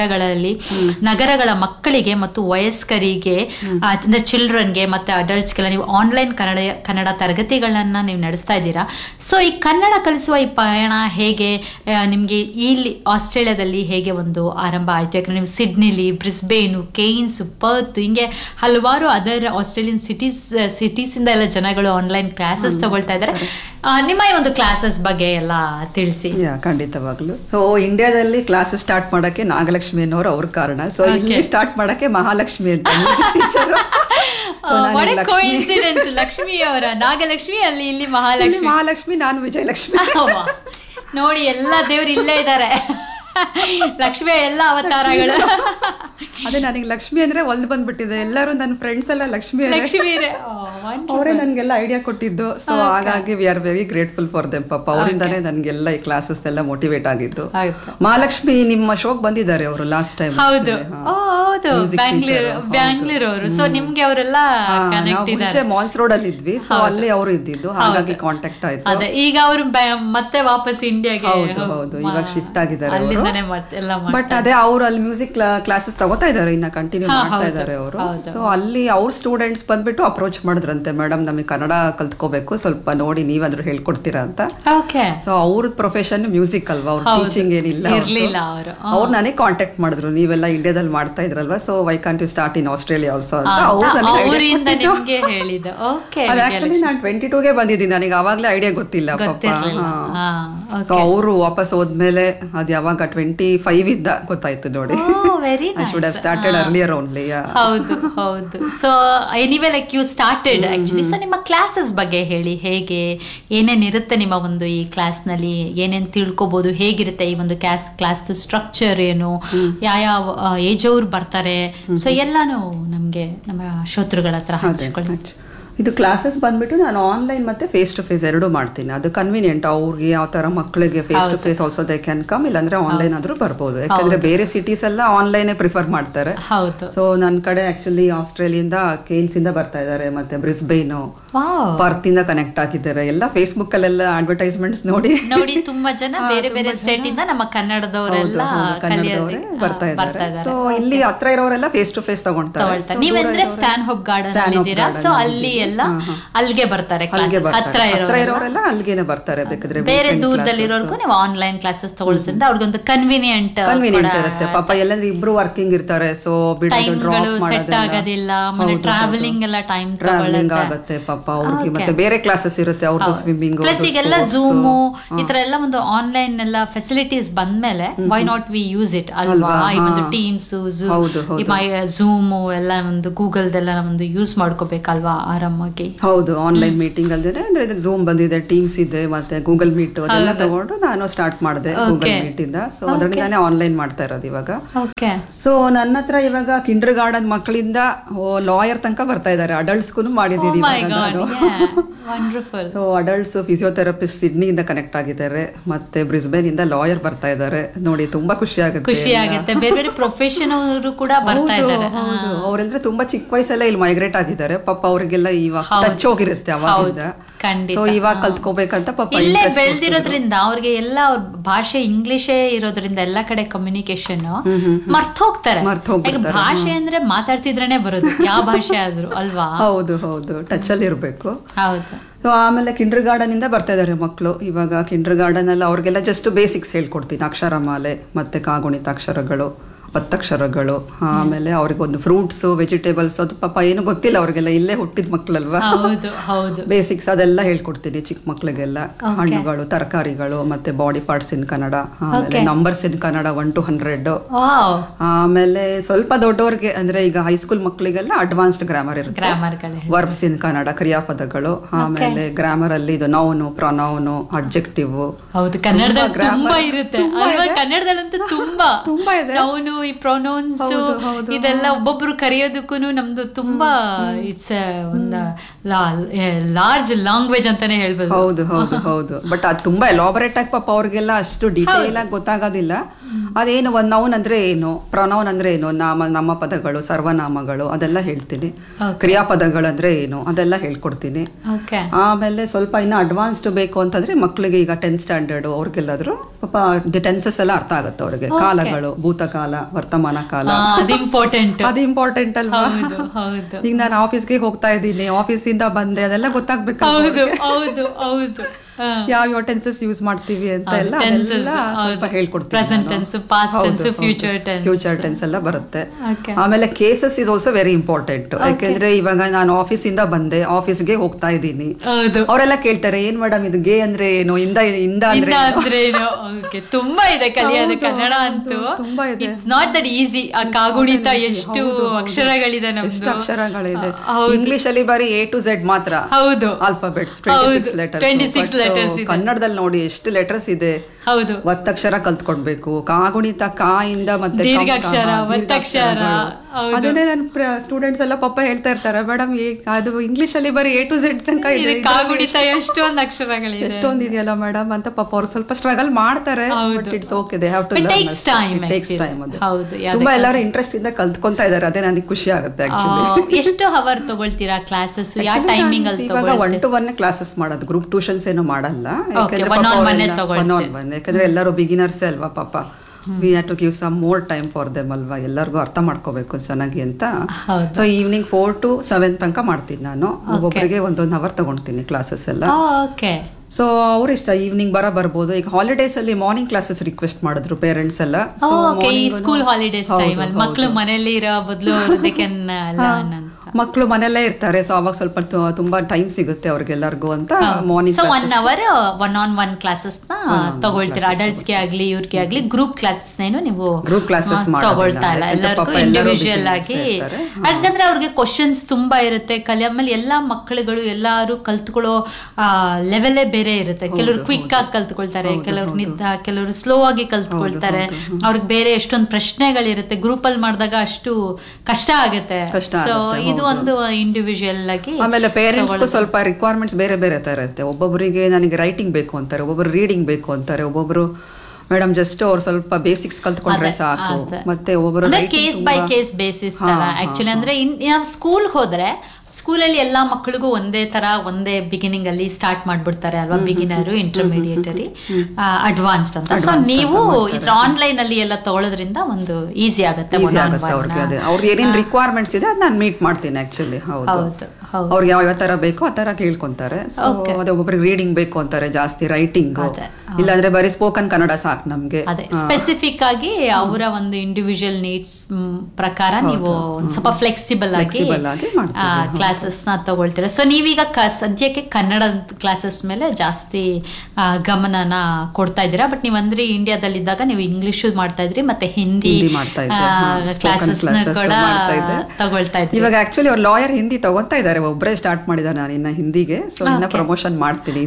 [SPEAKER 1] ನಗರಗಳಲ್ಲಿ ನಗರಗಳ ಮಕ್ಕಳಿಗೆ ಮತ್ತು ವಯಸ್ಕರಿಗೆ ಆ, ಅಂದ್ರೆ ಚಿಲ್ಡ್ರನ್ಗೆ ಮತ್ತೆ ಅಡಲ್ಟ್ಸ್ಗೆಲ್ಲ ನೀವು ಆನ್ಲೈನ್ ಕನ್ನಡ ಕನ್ನಡ ತರಗತಿಗಳನ್ನ ನೀವು ನಡೆಸ್ತಾ ಇದ್ದೀರಾ ಸೊ ಈ ಕನ್ನಡ ಕಲಿಸುವ ಈ ಪಯಣ ಹೇಗೆ ಆ, ನಿಮ್ಗೆ ಇಲ್ಲಿ ಆಸ್ಟ್ರೇಲಿಯಾದಲ್ಲಿ ಹೇಗೆ ಒಂದು ಆರಂಭ ಆಯ್ತು ಯಾಕಂದ್ರೆ ನೀವು ಸಿಡ್ನಿಲಿ ಬ್ರಿಸ್ಬೇನು ಕೇನ್ಸ್ ಪರ್ತ್ ಹಿಂಗೆ ಹಲವಾರು ಅದರ್ ಆಸ್ಟ್ರೇಲಿಯನ್ ಸಿಟೀಸ್ ಸಿಟೀಸ್ ಇಂದ ಎಲ್ಲ ಜನಗಳು ಆನ್ಲೈನ್ ಕ್ಲಾಸಸ್ ತಗೊಳ್ತಾ ಇದ್ದಾರೆ ಆ, ನಿಮ್ಮ ಈ ಒಂದು ಕ್ಲಾಸಸ್ ಬಗ್ಗೆ ಎಲ್ಲ ತಿಳಿಸಿ
[SPEAKER 2] ಯಾ ಖಂಡಿತವಾಗ್ಲು ಸೊ ಇಂಡಿಯಾದಲ್ಲಿ ಕ್ಲಾಸ್ ಸ್ಟಾರ್ಟ್ ಮಾಡಕ್ಕೆ ನಾಗಲಕ್ಷ್ಮಿ ಅನ್ನೋರು ಅವ್ರ ಕಾರಣ ಸೊ ಇಲ್ಲಿ ಸ್ಟಾರ್ಟ್ ಮಾಡಕ್ಕೆ ಮಹಾಲಕ್ಷ್ಮಿ ಅಂತ ಟೀಚರ್
[SPEAKER 1] ಕೋಇನ್ಸಿಡೆನ್ಸ್ ಲಕ್ಷ್ಮಿ ಅವರ ನಾಗಲಕ್ಷ್ಮಿ ಅಲ್ಲಿ ಇಲ್ಲಿ ಮಹಾಲಕ್ಷ್ಮಿ
[SPEAKER 2] ಮಹಾಲಕ್ಷ್ಮಿ ನಾನು ವಿಜಯಲಕ್ಷ್ಮಿ
[SPEAKER 1] ಅವ್ವ. ನೋಡಿ ಎಲ್ಲ ದೇವ್ರು ಇಲ್ಲೇ ಇದ್ದಾರೆ ಲಕ್ಷ್ಮಿಯ ಎಲ್ಲ ಅವತಾರಗಳು
[SPEAKER 2] ಅದೇ ನನಗೆ ಲಕ್ಷ್ಮಿ ಅಂದ್ರೆ ಒಲ್ದು ಬಂದ್ಬಿಟ್ಟಿದೆ ಎಲ್ಲರೂ ನನ್ನ ಫ್ರೆಂಡ್ಸ್ ಎಲ್ಲ ಲಕ್ಷ್ಮಿ
[SPEAKER 1] ಲಕ್ಷ್ಮಿ
[SPEAKER 2] ಅವರೇ ನನ್ಗೆಲ್ಲ ಐಡಿಯಾ ಕೊಟ್ಟಿದ್ದು ಸೊ ಹಾಗಾಗಿ we are very grateful for them ಪಾಪ ಅವರಿಂದಾನೇ ನನ್ಗೆಲ್ಲ ಈ ಕ್ಲಾಸಸ್ ಎಲ್ಲ ಮೋಟಿವೇಟ್ ಆಗಿದ್ದು
[SPEAKER 1] ಆಯ್ತು.
[SPEAKER 2] ಮಹಾಲಕ್ಷ್ಮಿ ನಿಮ್ಮ ಶೋಕ್ ಬಂದಿದ್ದಾರೆ ಅವರು ಲಾಸ್ಟ್ ಟೈಮ್
[SPEAKER 1] ಹೌದು ಓ, ಹೌದು ಬ್ಯಾಂಗ್ಳೂರ್ ಬ್ಯಾಂಗ್ಳೂರ್ ಅವರು ಸೊ ನಿಮ್ಗೆ ಅವರೆಲ್ಲ
[SPEAKER 2] ನಾವು
[SPEAKER 1] ಕನೆಕ್ಟ್
[SPEAKER 2] ಮುಂಚೆ
[SPEAKER 1] ಇದ್ದಾರೆ
[SPEAKER 2] ಮಾಲ್ಸ್ ರೋಡ್ ಅಲ್ಲಿ ಇದ್ವಿ ಸೊ ಅಲ್ಲಿ ಅವರು ಇದ್ದಿದ್ದು ಹಾಗಾಗಿ ಕಾಂಟ್ಯಾಕ್ಟ್ ಆಯ್ತು
[SPEAKER 1] ಅದೇ ಈಗ ಅವರು ಮತ್ತೆ ವಾಪಸ್ ಇಂಡಿಯಾಗೆ
[SPEAKER 2] ಹೌದು ಹೌದು ಇವಾಗ ಶಿಫ್ಟ್ ಆಗಿದ್ದಾರೆ ಅವರು
[SPEAKER 1] ಅಲ್ಲಿಂದಾನೆ ಮಾಡ್ತ- ಎಲ್ಲ ಮಾಡ್ತಾರೆ.
[SPEAKER 2] ಬಟ್ ಅದೇ ಅವ್ರು ಅಲ್ಲಿ ಮ್ಯೂಸಿಕ್ ಕ್ಲಾಸಸ್ ತಗೋತಾ ಇದಾರೆ ಇನ್ನ ಕಂಟಿನ್ಯೂ ಮಾಡ್ತಾ ಇದಾರೆ ಅವರು ಸೊ ಅಲ್ಲಿ ಅವ್ರ ಸ್ಟೂಡೆಂಟ್ಸ್ ಬಂದ್ಬಿಟ್ಟು ಅಪ್ರೋಚ್ ಮಾಡಿದ್ರಂತೆ ಮೇಡಮ್ ನಮಗೆ ಕನ್ನಡ ಕಲ್ತ್ಕೋಬೇಕು ಸ್ವಲ್ಪ ನೋಡಿ ನೀವಾದ್ರೂ ಹೇಳ್ಕೊಡ್ತೀರಾ ಅಂತ
[SPEAKER 1] ಓಕೆ
[SPEAKER 2] ಸೊ ಅವ್ರದ್ ಪ್ರೊಫೆಷನ್ ಮ್ಯೂಸಿಕ್ ಅಲ್ವಾ ಅವ್ರ ಟೀಚಿಂಗ್ ಏನಿಲ್ಲ
[SPEAKER 1] ಇರ್ಲಿಲ್ಲ ಅವರು
[SPEAKER 2] ಅವ್ರು ನನಗೆ ಕಾಂಟ್ಯಾಕ್ಟ್ ಮಾಡಿದ್ರು ನೀವೆಲ್ಲ ಇಂಡಿಯಾದಲ್ಲಿ ಮಾಡ್ತಾ ಇದ್ರಲ್ವಾ so why can't you start in Australia also ಅಂತ ಅವ್ರು ನನಗೆ idea
[SPEAKER 1] ಅವರಿಂದ
[SPEAKER 2] ಕೊಟ್ಟಿದ್ದು.
[SPEAKER 1] ನಿಮ್ಗೆ ಹೇಳಿದ್ದು ಓಕೆ
[SPEAKER 2] ಅದು ಆಕ್ಚುಲಿ ನಾನು ಟ್ವೆಂಟಿ ಟೂಗೆ ಬಂದಿದ್ದೀನಿ ನನಗೆ ಅವಾಗ್ಲೇ ಐಡಿಯಾ ಗೊತ್ತಿಲ್ಲ ಪಾಪ
[SPEAKER 1] ಗೊತ್ತಿರ್ಲಿಲ್ಲ ಹಾ
[SPEAKER 2] ಸೊ ಅವರು ವಾಪಸ್ ಹೋದ್ಮೇಲೆ ಅದ್ ಯಾವಾಗ ಟ್ವೆಂಟಿ ಫೈವ್ ಇದ್ದ ಗೊತ್ತಾಯ್ತು ನೋಡಿ
[SPEAKER 1] very
[SPEAKER 2] I should have started earlier only
[SPEAKER 1] ಹೌದು ಹೌದು so anyway like you started actually so ನಿಮ್ಮ ಕ್ಲಾಸಸ್ ಬಗ್ಗೆ ಹೇಳಿ ಹೇಗೆ ಏನೇನಿರುತ್ತೆ ನಿಮ್ಮ ಒಂದು ಈ ಕ್ಲಾಸ್ನಲ್ಲಿ ಏನೇನು ತಿಳ್ಕೊಬೋದು ಹೇಗಿರುತ್ತೆ ಈ ಒಂದು ಕ್ಲಾಸ್ ಕ್ಲಾಸ್ ಸ್ಟ್ರಕ್ಚರ್ ಏನು ಯಾವ ಏಜ್ ಅವ್ರು ಬರ್ತಾರೆ ಸೊ ಎಲ್ಲಾನು ನಮ್ಗೆ ನಮ್ಮ ಶ್ರೋತೃಗಳ ಹತ್ರ ಹಂಚ್ಕೊಳ್ಳಿ
[SPEAKER 2] ಇದು ಕ್ಲಾಸಸ್ ಬಂದ್ಬಿಟ್ಟು ನಾನು ಆನ್ಲೈನ್ ಮತ್ತೆ ಫೇಸ್ ಟು ಫೇಸ್ ಎರಡು ಮಾಡ್ತೀನಿ ಅದು ಕನ್ವೀನಿಯಂಟ್ ಅವ್ರಿಗೆ ಯಾವ ತರ ಮಕ್ಕಳಿಗೆ face to face also they can come ಇಲ್ಲಾಂದ್ರೆ ಆನ್ಲೈನ್ ಆದ್ರೂ ಬರ್ಬೋದು ಯಾಕಂದ್ರೆ ಬೇರೆ ಸಿಟೀಸ್ ಎಲ್ಲ ಆನ್ಲೈನ್ ಪ್ರಿಫರ್ ಮಾಡ್ತಾರೆ
[SPEAKER 1] ಹೌದು
[SPEAKER 2] ಸೊ ನನ್ನ ಕಡೆ ಆಕ್ಚುಲಿ ಆಸ್ಟ್ರೇಲಿಯಿಂದ ಕೇನ್ಸ್ ಇಂದ ಬರ್ತಾ ಇದ್ದಾರೆ ಮತ್ತೆ ಬ್ರಿಸ್ಬೈನು
[SPEAKER 1] ವಾವ್
[SPEAKER 2] ಪರ್ತ್ ಇಂದ ಕನೆಕ್ಟ್ ಆಗಿದ್ದಾರೆ ಎಲ್ಲ ಫೇಸ್ಬುಕ್ ಅಲ್ಲೆಲ್ಲ ಅಡ್ವರ್ಟೈಸ್ಮೆಂಟ್ಸ್ ನೋಡಿ
[SPEAKER 1] ನೋಡಿ ತುಂಬಾ ಜನ ಬೇರೆ ಬೇರೆ ಸ್ಟೇಟ್ ಇಂದ ನಮ್ಮ ಕನ್ನಡದವರೆಲ್ಲ
[SPEAKER 2] ಕನ್ನಡದವರೇ
[SPEAKER 1] ಕಲಿಯೋದಕ್ಕೆ
[SPEAKER 2] ಬರ್ತಾ
[SPEAKER 1] ಹಾ, ಬರ್ತಾ
[SPEAKER 2] ಇದ್ದಾರೆ
[SPEAKER 1] ಇದ್ದಾರೆ
[SPEAKER 2] ಸೊ ಇಲ್ಲಿ ಹತ್ರ ಇರೋರೆಲ್ಲ ಫೇಸ್ ಟು ಫೇಸ್ ತಗೊಂತಾರೆ
[SPEAKER 1] ತಗೊಳ್ತಾರೆ ನೀವಂದ್ರೆ ಸ್ಟ್ಯಾನ್ ಹೋಪ್ ಗಾರ್ಡನ್ ಅಲ್ಲಿ ಇದ್ದೀರಾ ಸೊ ಅಲ್ಲಿ ಎಲ್ಲ ಅಲ್ಲಿಗೆ ಬರ್ತಾರೆ
[SPEAKER 2] ಅಲ್ಲಿಗೆ
[SPEAKER 1] classes. ಹತ್ರ
[SPEAKER 2] ಬರ್ತಾರೆ
[SPEAKER 1] ಇರೋ
[SPEAKER 2] ಹತ್ರ ಇರೋರೆಲ್ಲ ಅಲ್ಲಿಗೆನೆ ಬರ್ತಾರೆ ಬೇಕಾದ್ರೆ
[SPEAKER 1] ಬೇರೆ ದೂರದಲ್ಲಿರೋರ್ಗು ನೀವು ಆನ್ಲೈನ್ ಕ್ಲಾಸಸ್ ತಗೊಳ್ತಿದ್ರೆ ಅವ್ರಿಗೊಂದು ಕನ್ವಿನಿಯಂಟ್
[SPEAKER 2] ಕನ್ವೀನಿಯಂಟ್ ಇರುತ್ತೆ ಪಾಪ ಎಲ್ಲಂದ್ರೆ ಇಬ್ರು ವರ್ಕಿಂಗ್ ಇರ್ತಾರೆ ಸೊ ಬಿಡೋದು
[SPEAKER 1] ಟೈಮ್ಗಳು
[SPEAKER 2] ಡ್ರಾಪ್
[SPEAKER 1] ಸೆಟ್ ಆಗೋದಿಲ್ಲ ಆಮೇಲೆ ಟ್ರಾವೆಲಿಂಗ್ ಎಲ್ಲ ಟೈಮ್
[SPEAKER 2] ಟ್ರಾವೆಲಿಂಗ್ ಆಗುತ್ತೆ ಪಾಪ ಅವ್ರಿಗೆ ಮತ್ತೆ ಬೇರೆ ಕ್ಲಾಸಸ್ ಇರುತ್ತೆ ಅವ್ರದ್ದು ಸ್ವಿಮ್ಮಿಂಗ್
[SPEAKER 1] ಪ್ಲಸ್ ಈಗೆಲ್ಲ ಝೂಮು ಈ ತರ ಎಲ್ಲ ಒಂದು ಆನ್ಲೈನ್ ಎಲ್ಲ ಫೆಸಿಲಿಟೀಸ್ ಬಂದ್ಮೇಲೆ why not we use it ಅಲ್ವಾ ಈ ಒಂದು ಟೀಮ್ಸ್
[SPEAKER 2] ಹೌದು,
[SPEAKER 1] ಝೂಮು ಎಲ್ಲ ಒಂದು ಗೂಗಲ್ದೆಲ್ಲ ಒಂದು ಯೂಸ್ ಮಾಡ್ಕೋಬೇಕಲ್ವಾ ಆರಾಮಾಗಿ
[SPEAKER 2] ಹೌದು ಆನ್ಲೈನ್ ಮೀಟಿಂಗ್ ಅಲ್ದೇನೆ ಅಂದ್ರೆ ಇದಕ್ಕೆ ಝೂಮ್ ಬಂದಿದೆ ಟೀಮ್ಸ್ ಇದೆ ಮತ್ತೆ ಗೂಗಲ್ ಮೀಟ್ ಅದೆಲ್ಲ ತಗೊಂಡು ನಾನು ಸ್ಟಾರ್ಟ್ ಮಾಡಿದೆ ಗೂಗಲ್ ಮೀಟ್ ಇಂದ ಸೊ ಅದರಿಂದಾನೇ ಆನ್ಲೈನ್ ಮಾಡ್ತಾ ಇರೋದು ಇವಾಗ
[SPEAKER 1] ಓಕೆ
[SPEAKER 2] ಸೊ ನನ್ನ ಹತ್ರ ಇವಾಗ ಕಿಂಡರ್ ಗಾರ್ಡನ್ ಮಕ್ಕಳಿಂದ ಲಾಯರ್ ತನಕ ಬರ್ತಾ ಇದ್ದಾರೆ ಅಡಲ್ಟ್ಸ್ಗೂ ಮಾಡಿದ್ದೀನಿ
[SPEAKER 1] ಮೈ
[SPEAKER 2] ಇವಾಗ
[SPEAKER 1] ಗಾಡ್
[SPEAKER 2] ನಾನು
[SPEAKER 1] ವಂಡರ್ಫುಲ್
[SPEAKER 2] ಸೊ ಅಡಲ್ಟ್ಸ್ ಫಿಸಿಯೋಥೆರಪಿಸ್ಟ್ ಸಿಡ್ನಿಯಿಂದ ಕನೆಕ್ಟ್ ಆಗಿದ್ದಾರೆ ಮತ್ತೆ ಬ್ರಿಸ್ಬೇನ್ ಇಂದ ಲಾಯರ್ ಬರ್ತಾ ಇದ್ದಾರೆ ನೋಡಿ ತುಂಬಾ ಖುಷಿ ಆಗುತ್ತೆ
[SPEAKER 1] ಖುಷಿ ಆಗುತ್ತೆ ಬೇರೆ ಬೇರೆ ಪ್ರೊಫೆಷನ್ ಅವರು ಕೂಡ ಬರ್ತಾ
[SPEAKER 2] ಹೌದು
[SPEAKER 1] ಇದ್ದಾರೆ
[SPEAKER 2] ಹೌದು ಅವ್ರಂದ್ರೆ ತುಂಬಾ ಚಿಕ್ಕ ವಯಸ್ಸೆಲ್ಲ ಇಲ್ಲಿ ಮೈಗ್ರೇಟ್ ಆಗಿದ್ದಾರೆ ಪಾಪ ಅವ್ರಿಗೆಲ್ಲ ಇವಾಗ ಟಚ್ ಹೋಗಿರುತ್ತೆ ಅವಾಗಿಂದ
[SPEAKER 1] ಖಂಡಿತ
[SPEAKER 2] ಸೊ ಇವಾಗ ಕಲ್ತ್ಕೋಬೇಕಂತ ಪಾಪ
[SPEAKER 1] ಇಲ್ಲೇ
[SPEAKER 2] interest
[SPEAKER 1] ಬೆಳೆದಿರೋದ್ರಿಂದ ಅವ್ರಿಗೆ ಎಲ್ಲ ಅವ್ರ ಭಾಷೆ ಇಂಗ್ಲಿಷೇ ಇರೋದ್ರಿಂದ ಎಲ್ಲಾ ಕಡೆ ಕಮ್ಯುನಿಕೇಶನ್ ಮರ್ತ್ ಹೋಗ್ತಾರೆ
[SPEAKER 2] ಮರ್ತ್ ಹೋಗ್ಬಿಡ್ತಾರೆ,
[SPEAKER 1] ಈಗ ಭಾಷೆ ಅಂದ್ರೆ ಮಾತಾಡ್ತಿದ್ರೇನೆ ಬರೋದು ಯಾವ ಭಾಷೆ ಆದ್ರೂ ಅಲ್ವಾ
[SPEAKER 2] ಹೌದು ಹೌದು ಟಚ್ ಅಲ್ಲಿ ಇರ್ಬೇಕು
[SPEAKER 1] ಹೌದು
[SPEAKER 2] ಸೊ ಆಮೇಲೆ ಕಿಂಡರ್ ಗಾರ್ಡನ್ ಇಂದ ಬರ್ತಾ ಇದ್ದಾರೆ ಮಕ್ಕಳು ಇವಾಗ ಕಿಂಡರ್ ಗಾರ್ಡನ್ ಅಲ್ಲಿ ಅವ್ರಿಗೆಲ್ಲ ಜಸ್ಟ್ ಬೇಸಿಕ್ಸ್ ಹೇಳ್ಕೊಡ್ತೀನಿ ಅಕ್ಷರಮಾಲೆ ಮತ್ತೆ ಕಾಗುಣಿತ ಅಕ್ಷರಗಳು ಒತ್ತಕ್ಷರಗಳು ಆಮೇಲೆ ಅವ್ರಿಗೆ ಒಂದು ಫ್ರೂಟ್ಸ್ ವೆಜಿಟೇಬಲ್ಸ್ ಅದು ಪಾಪ ಏನು ಗೊತ್ತಿಲ್ಲ ಅವ್ರಿಗೆಲ್ಲ ಇಲ್ಲೇ ಹುಟ್ಟಿದ ಮಕ್ಕಳಲ್ವಾ
[SPEAKER 1] ಹೌದು ಹೌದು
[SPEAKER 2] ಬೇಸಿಕ್ಸ್ ಅದೆಲ್ಲ ಹೇಳ್ಕೊಡ್ತೀನಿ ಚಿಕ್ಕ ಮಕ್ಳಿಗೆಲ್ಲ ಹಣ್ಣುಗಳು ತರಕಾರಿಗಳು ಮತ್ತೆ ಬಾಡಿ ಪಾರ್ಟ್ಸ್ ಇನ್ ಕನ್ನಡ ಆಮೇಲೆ numbers in Kannada one to hundred
[SPEAKER 1] wow
[SPEAKER 2] ಆಮೇಲೆ ಸ್ವಲ್ಪ ದೊಡ್ಡವ್ರಿಗೆ ಅಂದ್ರೆ ಈಗ ಹೈಸ್ಕೂಲ್ ಮಕ್ಕಳಿಗೆಲ್ಲ ಅಡ್ವಾನ್ಸ್ಡ್ ಗ್ರಾಮರ್ ಇರುತ್ತೆ
[SPEAKER 1] ಗ್ರಾಮರ್ಗಳೇ
[SPEAKER 2] ವರ್ಬ್ಸ್ ಇನ್ ಕನ್ನಡ ಕ್ರಿಯಾಪದಗಳು ಆಮೇಲೆ ಗ್ರಾಮರ್ ಅಲ್ಲಿ ಇದು ನೌನು ಪ್ರೊನೌನು ಅಡ್ಜೆಕ್ಟಿವ್
[SPEAKER 1] ಹೌದು ಕನ್ನಡದಲ್ಲಿ
[SPEAKER 2] grammar,
[SPEAKER 1] ತುಂಬಾ ಇರುತ್ತೆ
[SPEAKER 2] ತುಂಬಾ
[SPEAKER 1] ಅಲ್ವಾ
[SPEAKER 2] ಇದೆ.
[SPEAKER 1] ಕನ್ನಡದಲ್ಲಂತೂ ತುಂಬಾ
[SPEAKER 2] ತುಂಬಾ ಇದೆ.
[SPEAKER 1] ಅವನು ಈ ಪ್ರೊನೌನ್ಸ್
[SPEAKER 2] ಹೌದು, ಹೌದು,
[SPEAKER 1] ಇದೆಲ್ಲ ಒಬ್ಬೊಬ್ರು ಕರೆಯೋದಕ್ಕೂ ನಮ್ದು ತುಂಬಾ ಇಟ್ಸ್ ಒಂದು ಲಾರ್ಜ್ ಲ್ಯಾಂಗ್ವೇಜ್ ಅಂತಾನೆ ಹೇಳ್ಬೋದು
[SPEAKER 2] ಹೌದು ಹೌದು ಹೌದು ಬಟ್ ಅದು ತುಂಬಾ ಎಲಾಬರೇಟ್ ಆಗಿ ಪಾಪ ಅವ್ರಿಗೆಲ್ಲ ಅಷ್ಟು ಡಿಟೇಲ್ ಆಗಿ ಗೊತ್ತಾಗೋದಿಲ್ಲ ಅದೇನು ಒಂದು ನೌನ್ ಅಂದ್ರೆ ಏನು ಪ್ರೊನೌನ್ ಅಂದ್ರೆ ಏನು ನಾಮ ನಮ್ಮ ಪದಗಳು ಸರ್ವನಾಮಗಳು ಅದೆಲ್ಲ ಹೇಳ್ತೀನಿ ಕ್ರಿಯಾಪದಗಳು ಅಂದ್ರೆ ಏನು ಅದೆಲ್ಲ ಹೇಳ್ಕೊಡ್ತೀನಿ
[SPEAKER 1] ಓಕೆ
[SPEAKER 2] ಆಮೇಲೆ ಸ್ವಲ್ಪ ಇನ್ನು ಅಡ್ವಾನ್ಸ್ಡ್ ಬೇಕು ಅಂತಂದ್ರೆ ಮಕ್ಕಳಿಗೆ ಈಗ ಟೆಂತ್ ಸ್ಟ್ಯಾಂಡರ್ಡ್ ಅವ್ರಿಗೆಲ್ಲಾದ್ರೂ ಪಾಪ ಟೆನ್ಸಸ್ ಎಲ್ಲ ಅರ್ಥ ಆಗುತ್ತೆ ಅವ್ರಿಗೆ ಕಾಲಗಳು ಭೂತಕಾಲ ವರ್ತಮಾನ ಕಾಲ
[SPEAKER 1] ಅದು ಇಂಪಾರ್ಟೆಂಟ್
[SPEAKER 2] ಅದು ಇಂಪಾರ್ಟೆಂಟ್ ಅಲ್ವಾ
[SPEAKER 1] ಹೌದು ಹೌದು
[SPEAKER 2] ಈಗ ನಾನು ಆಫೀಸ್ಗೆ ಹೋಗ್ತಾ ಇದ್ದೀನಿ ಆಫೀಸಿಂದ ಬಂದೆ ಅದೆಲ್ಲ ಗೊತ್ತಾಗ್ಬೇಕು
[SPEAKER 1] ಹೌದು ಹೌದು ಹೌದು ಹಾ.
[SPEAKER 2] ಯಾವ ಯಾವ ಟೆನ್ಸಸ್ ಯೂಸ್ ಮಾಡ್ತೀವಿ ಅಂತ ಎಲ್ಲ
[SPEAKER 1] tenses,
[SPEAKER 2] ಅದೆಲ್ಲ
[SPEAKER 1] ಹೌದು.
[SPEAKER 2] ಸ್ವಲ್ಪ ಹೇಳ್ಕೊಡ್ತೀನಿ
[SPEAKER 1] Present tense, past tense, future tense.
[SPEAKER 2] Future tense ಎಲ್ಲ ಬರುತ್ತೆ
[SPEAKER 1] Okay.
[SPEAKER 2] ಆಮೇಲೆ cases is also very important ಯಾಕೆಂದ್ರೆ ಇವಾಗ ನಾನು ಆಫೀಸಿಂದ ಬಂದೆ ಆಫೀಸ್ಗೆ ಹೋಗ್ತಾ ಇದ್ದೀನಿ
[SPEAKER 1] ಹೌದು
[SPEAKER 2] ಅವರೆಲ್ಲ ಕೇಳ್ತಾರೆ ಏನ್ ಮೇಡಮ್ ಇದು ಗೇ ಅಂದ್ರೆ ಏನು ಇಂದ ಇಂದ ಅಂದ್ರೆ
[SPEAKER 1] ಇನ್ನ
[SPEAKER 2] ಏನು?
[SPEAKER 1] ಅಂದ್ರೆ ಏನು ಓಕೆ ತುಂಬಾ ಇದೆ ಕಲಿಯೋದು
[SPEAKER 2] ಹೌದು,
[SPEAKER 1] ಕನ್ನಡ
[SPEAKER 2] ಹೌದು,
[SPEAKER 1] ಅಂತೂ
[SPEAKER 2] ತುಂಬಾ ಇದೆ.
[SPEAKER 1] ಇಟ್ಸ್ ನಾಟ್ ದಟ್ ಈಸಿ ಆ ಕಾಗುಣಿತ ಎಷ್ಟು
[SPEAKER 2] ಹೌದು, ಹೌದು.
[SPEAKER 1] ಅಕ್ಷರಗಳಿದೆ
[SPEAKER 2] ಎಷ್ಟು
[SPEAKER 1] ನಮ್ದು
[SPEAKER 2] ಅಕ್ಷರಗಳಿದೆ
[SPEAKER 1] ಹೌದು.
[SPEAKER 2] ಇಂಗ್ಲಿಷ್ ಅಲ್ಲಿ ಬರೀ ಎ ಟು ಝೆಡ್ ಮಾತ್ರ
[SPEAKER 1] ಹೌದು
[SPEAKER 2] ಆಲ್ಫಾಬೆಟ್ಸ್
[SPEAKER 1] ಹೌದು,
[SPEAKER 2] ಲೆಟರ್ಸ್
[SPEAKER 1] 26 letters ಇದೆ.
[SPEAKER 2] ಕನ್ನಡದಲ್ಲಿ ನೋಡಿ ಎಷ್ಟು ಲೆಟರ್ಸ್ ಇದೆ
[SPEAKER 1] ಹೌದು
[SPEAKER 2] ಒತ್ತಕ್ಷರ ಕಲ್ತ್ಕೊಡ್ಬೇಕು ಕಾಗುಣಿತ ಕಾ ಇಂದ ಮತ್ತೆ ಕಂ-
[SPEAKER 1] ದೀರ್ಘಾಕ್ಷರ,
[SPEAKER 2] ಕಾ-
[SPEAKER 1] ಒತ್ತಕ್ಷರ,
[SPEAKER 2] ದೀರ್ಘಾಕ್ಷರಗಳು.
[SPEAKER 1] ಹೌದು.
[SPEAKER 2] ಅದನ್ನೇ ನನ್ನ ಸ್ಟೂಡೆಂಟ್ಸ್ ಎಲ್ಲ ಪಾಪ ಹೇಳ್ತಾ ಇರ್ತಾರೆ ಮೇಡಮ್ ಅದು ಇಂಗ್ಲಿಷ್ ಅಲ್ಲಿ ಬರೀ ಎ ಟು ಝೆಡ್ ತನಕ ಇದೆ
[SPEAKER 1] ಇದು
[SPEAKER 2] ಇದ್ರಲ್ಲಿ
[SPEAKER 1] ಕಾಗುಣಿತ ಎಷ್ಟೊಂದು ಅಕ್ಷರಗಳಿದೆ
[SPEAKER 2] ಎಷ್ಟೊಂದು ಇದೆಯಲ್ಲ ಮೇಡಮ್ ಅಂತ ಪಾಪ ಅವ್ರು ಸ್ವಲ್ಪ ಸ್ಟ್ರಗಲ್ ಮಾಡ್ತಾರೆ
[SPEAKER 1] ಹೌದು.
[SPEAKER 2] It's okay they have to
[SPEAKER 1] It takes time,
[SPEAKER 2] takes
[SPEAKER 1] actually.
[SPEAKER 2] Time ಅದು
[SPEAKER 1] ಹೌದು, ಯಾವ್ದಕ್ಕೆ-
[SPEAKER 2] ತುಂಬಾ ಎಲ್ಲರೂ ಇಂಟ್ರೆಸ್ಟ್ ಇಂದ ಕಲ್ತ್ಕೊಂತಾ ಇದಾರೆ ಅದೇ ನನಗೆ ಖುಷಿ ಆಗುತ್ತೆ
[SPEAKER 1] ಆ,
[SPEAKER 2] ಆಕ್ಚುಲಿ
[SPEAKER 1] ಎಷ್ಟು ಹವರ್ ತಗೊಳ್ತೀರಾ ಕ್ಲಾಸಸ್ ಯಾವ ಟೈಮಿಂಗ್ ಅಲ್ಲಿ
[SPEAKER 2] ಇವಾಗ ಒನ್
[SPEAKER 1] ತಗೊಳ್ತೀರಾ
[SPEAKER 2] ಟು ಒನ್ ಕ್ಲಾಸಸ್ ಮಾಡೋದು ಗ್ರೂಪ್ ಟ್ಯೂಷನ್ಸ್ ಏನು ಮಾಡಲ್ಲ
[SPEAKER 1] Okay, one on one ಏ ತಗೊಳ್ತೀವಿ.
[SPEAKER 2] ಒನ್ ಒನ್ ಯಾಕಂದ್ರೆ ಎಲ್ಲರೂ ಬಿಗಿನರ್ಸ್ ಅಲ್ವಾ ಪಾಪ we have to give some more time for them ಅಲ್ವಾ ಎಲ್ಲರಿಗೂ ಅರ್ಥ ಮಾಡ್ಕೋಬೇಕು ಚೆನ್ನಾಗಿ ಅಂತ
[SPEAKER 1] ಹೌದು.
[SPEAKER 2] So evening four to seven ತನಕ ಮಾಡ್ತೀನಿ ನಾನು ಒಬ್ಬೊಬ್ಬರಿಗೆ ಒಂದೊಂದು ಅವರ್ ತಗೊಳ್ತೀನಿ ಕ್ಲಾಸಸ್ ಎಲ್ಲ
[SPEAKER 1] ಓಕೆ
[SPEAKER 2] ಸೊ ಅವ್ರ ಇಷ್ಟ ಈವ್ನಿಂಗ್ ಬರ ಬರ್ಬೋದು ಈಗ ಹಾಲಿಡೇಸ್ ಅಲ್ಲಿ ಮಾರ್ನಿಂಗ್ ಕ್ಲಾಸಸ್ ರಿಕ್ವೆಸ್ಟ್ ಮಾಡಿದ್ರು ಪೇರೆಂಟ್ಸ್ ಎಲ್ಲ So,
[SPEAKER 1] ಓಕೆ ಈ
[SPEAKER 2] morning ನು-
[SPEAKER 1] ಸ್ಕೂಲ್ ಹಾಲಿಡೇಸ್
[SPEAKER 2] ಹೌದು,
[SPEAKER 1] ಟೈಮ್ ಅಲ್ಲಿ
[SPEAKER 2] ಹೌದು.
[SPEAKER 1] ಮಕ್ಕಳು ಮನೇಲಿ ಇರೋ ಬದಲು they can uh, learn ಅಂತ
[SPEAKER 2] ಮಕ್ಕಳು ಮನೆಯಲ್ಲೇ ಇರ್ತಾರೆ ಸೊ ಅವಾಗ ಸ್ವಲ್ಪ ತು- ತುಂಬಾ ಟೈಮ್ ಸಿಗುತ್ತೆ ಅವ್ರಿಗೆಲ್ಲರಿಗೂ ಅಂತ morning
[SPEAKER 1] so one hour one on one classes ನ ತಗೊಳ್ತೀರಾ ಅಡಲ್ಟ್ಸ್ಗೆ ಆಗ್ಲಿ ಇವ್ರಿಗೆ ಆಗ್ಲಿ ಗ್ರೂಪ್ ಕ್ಲಾಸಸ್ ನೇನು ನೀವು
[SPEAKER 2] Group classes
[SPEAKER 1] ಆ,
[SPEAKER 2] ಮಾಡೋದಿಲ್ಲ.
[SPEAKER 1] ತಗೊಳ್ತಾ ಇಲ್ಲ
[SPEAKER 2] ಯಾಕಂದ್ರೆ
[SPEAKER 1] ಎಲ್ಲರಿಗೂ
[SPEAKER 2] ಪಾಪ ಎಲ್ಲರೂ
[SPEAKER 1] ಇಂಡಿವಿಜುವಲ್
[SPEAKER 2] beginners
[SPEAKER 1] ಆಗಿ
[SPEAKER 2] ಇರ್ತಾರೆ.
[SPEAKER 1] ಯಾಕಂದ್ರೆ ಅವ್ರಿಗೆ ಕ್ವಶನ್ಸ್ ತುಂಬಾ ಇರುತ್ತೆ ಕಲಿ ಆಮೇಲೆ ಎಲ್ಲಾ ಮಕ್ಕಳುಗಳು ಎಲ್ಲಾರು ಕಲ್ತ್ಕೊಳ್ಳೋ ಲೆವೆಲೇ ಬೇರೆ ಇರುತ್ತೆ ಕೆಲವರು ಕ್ವಿಕ್ ಆಗಿ ಕಲ್ತ್ಕೊಳ್ತಾರೆ ಕೆಲವರು ನಿದ್ದ ಕೆಲವರು ಸ್ಲೋ ಆಗಿ ಕಲ್ತ್ಕೊಳ್ತಾರೆ ಅವ್ರಿಗೆ ಬೇರೆ ಎಷ್ಟೊಂದು ಪ್ರಶ್ನೆಗಳಿರುತ್ತೆ ಗ್ರೂಪ್ ಅಲ್ಲಿ ಮಾಡಿದಾಗ ಅಷ್ಟು ಕಷ್ಟ ಆಗುತ್ತೆ
[SPEAKER 2] ಕಷ್ಟ
[SPEAKER 1] ಸೊ
[SPEAKER 2] ಆಗುತ್ತೆ,
[SPEAKER 1] ಇದು ಒಂದು ಇಂಡಿವಿಜುವಲ್ ಆಗಿ
[SPEAKER 2] ಆಮೇಲೆ ಪೇರೆಂಟ್ಸ್ಗೂ ಸ್ವಲ್ಪ ರಿಕ್ವೈರ್ಮೆಂಟ್ಸ್ ಬೇರೆ ಬೇರೆ ತರ ಇರುತ್ತೆ ಒಬ್ಬೊಬ್ಬರಿಗೆ ನನಗೆ ರೈಟಿಂಗ್ ಬೇಕು ಅಂತಾರೆ ಒಬ್ಬೊಬ್ರು ರೀಡಿಂಗ್ ಬೇಕು ಅಂತಾರೆ ಒಬ್ಬೊಬ್ರು ಮೇಡಮ್ ಜಸ್ಟ್ ಅವ್ರು ಸ್ವಲ್ಪ ಬೇಸಿಕ್ಸ್ ಕಲ್ತ್ಕೊಂಡ್ರೆ ಸಾಕು
[SPEAKER 1] ಅದೇ.
[SPEAKER 2] ಮತ್ತೆ ಒಬ್ಬೊಬ್ರು
[SPEAKER 1] ಅಂದ್ರೆ
[SPEAKER 2] writing
[SPEAKER 1] ಕೇಸ್
[SPEAKER 2] ತುಂಬಾ-
[SPEAKER 1] ಬೈ ಕೇಸ್ ಬೇಸಿಸ್ ತರ
[SPEAKER 2] ಹಾ,
[SPEAKER 1] ಆಕ್ಚುಲಿ ಅಂದ್ರೆ ನಾವು ಸ್ಕೂಲ್ ಹೋದ್ರೆ ಸ್ಕೂಲಲ್ಲಿ ಎಲ್ಲಾ ಮಕ್ಕಳಿಗೂ ಒಂದೇ ತರ ಒಂದೇ ಬಿಗಿನಿಂಗ್ ಅಲ್ಲಿ ಸ್ಟಾರ್ಟ್ ಮಾಡ್ಬಿಡ್ತಾರೆ ಅಲ್ವಾ ಬಿಗಿನರ್ ಇಂಟರ್ಮೀಡಿಯೇಟರಿ ಅಡ್ವಾನ್ಸ್ಡ್ ಅಂತ ಸೊ
[SPEAKER 2] Advanced
[SPEAKER 1] ನೀವು
[SPEAKER 2] ಅಂತ ಮಾಡ್ತಾರೆ.
[SPEAKER 1] ಇದ್ರ ಆನ್ಲೈನ್ ಅಲ್ಲಿ ಎಲ್ಲ ತಗೊಳ್ಳೋದ್ರಿಂದ ಒಂದು ಈಸಿ ಆಗುತ್ತೆ
[SPEAKER 2] ಈಸಿ
[SPEAKER 1] one on
[SPEAKER 2] ಆಗುತ್ತೆ
[SPEAKER 1] one.
[SPEAKER 2] ಅವ್ರಿಗೆ ಅದೇ ಅವ್ರಿಗೆ ಏನೇನ್ ರಿಕ್ವೈರ್ಮೆಂಟ್ಸ್ ಇದೆ ಅದು ನಾನು ಮೀಟ್ ಮಾಡ್ತೀನಿ ಆಕ್ಚುಲಿ ಹೌದು
[SPEAKER 1] ಹೌದು ಹೌದು
[SPEAKER 2] ಅವ್ರಿಗೆ ಯಾವ ಯಾವ ತರ ಬೇಕೋ ಆ ತರ ಕೇಳ್ಕೊಂತಾರೆ ಸೊ
[SPEAKER 1] Okay.
[SPEAKER 2] ಅದೇ ಒಬ್ಬೊಬ್ರಿಗೆ ರೀಡಿಂಗ್ ಬೇಕು ಅಂತಾರೆ ಜಾಸ್ತಿ ರೈಟಿಂಗ್
[SPEAKER 1] ಅದೇ,
[SPEAKER 2] ಇಲ್ಲಾಂದ್ರೆ ಬರೀ ಸ್ಪೋಕನ್ ಕನ್ನಡ ಸಾಕು ನಮ್ಗೆ
[SPEAKER 1] ಅದೇ ಸ್ಪೆಸಿಫಿಕ್ ಆಗಿ ಅವರ ಒಂದು ಇಂಡಿವಿಜುವಲ್ ನೀಡ್ಸ್ ಪ್ರಕಾರ ನೀವು ಒಂದ್ ಸ್ವಲ್ಪ ಫ್ಲೆಕ್ಸಿಬಲ್ ಆಗಿ
[SPEAKER 2] Flexible ಆಗಿ ಮಾಡ್ತೀವಿ,
[SPEAKER 1] ಕ್ಲಾಸಸ್ ನ ತಗೊಳ್ತೀರಾ ಸೊ ನೀವೀಗ ಕ- ಸದ್ಯಕ್ಕೆ ಕನ್ನಡ ಕ್ಲಾಸಸ್ ಮೇಲೆ ಜಾಸ್ತಿ ಆ, ಗಮನನ ಕೊಡ್ತಾ ಇದ್ದೀರಾ ಬಟ್ ನೀವು ಅಂದ್ರೆ ಇಂಡಿಯಾದಲ್ಲಿದ್ದಾಗ ನೀವು ಇಂಗ್ಲಿಷ್ ಮಾಡ್ತಾ ಇದ್ರಿ ಮತ್ತೆ ಹಿಂದಿ
[SPEAKER 2] ಹಿಂದಿ ಮಾಡ್ತಾ ಇದ್ದೆ ಹಾ, spoken
[SPEAKER 1] ಕ್ಲಾಸಸ್
[SPEAKER 2] classes
[SPEAKER 1] ಕೂಡ
[SPEAKER 2] ಮಾಡ್ತಾ ಇದ್ದೆ.
[SPEAKER 1] ತಗೊಳ್ತಾ ಇದ್ರಿ
[SPEAKER 2] ಇವಾಗ ಆಕ್ಚುಲಿ ಅವ್ರು ಲಾಯರ್ ಹಿಂದಿ ತಗೊಂತಾ ಇದ್ದಾರೆ ಒಬ್ಬರೇ ಸ್ಟಾರ್ಟ್ ಮಾಡಿದ್ದಾರೆ ನಾನು ಇನ್ನ ಹಿಂದಿಗೆ ಸೊ ಇನ್ನ ಪ್ರಮೋಷನ್ ಮಾಡ್ತೀನಿ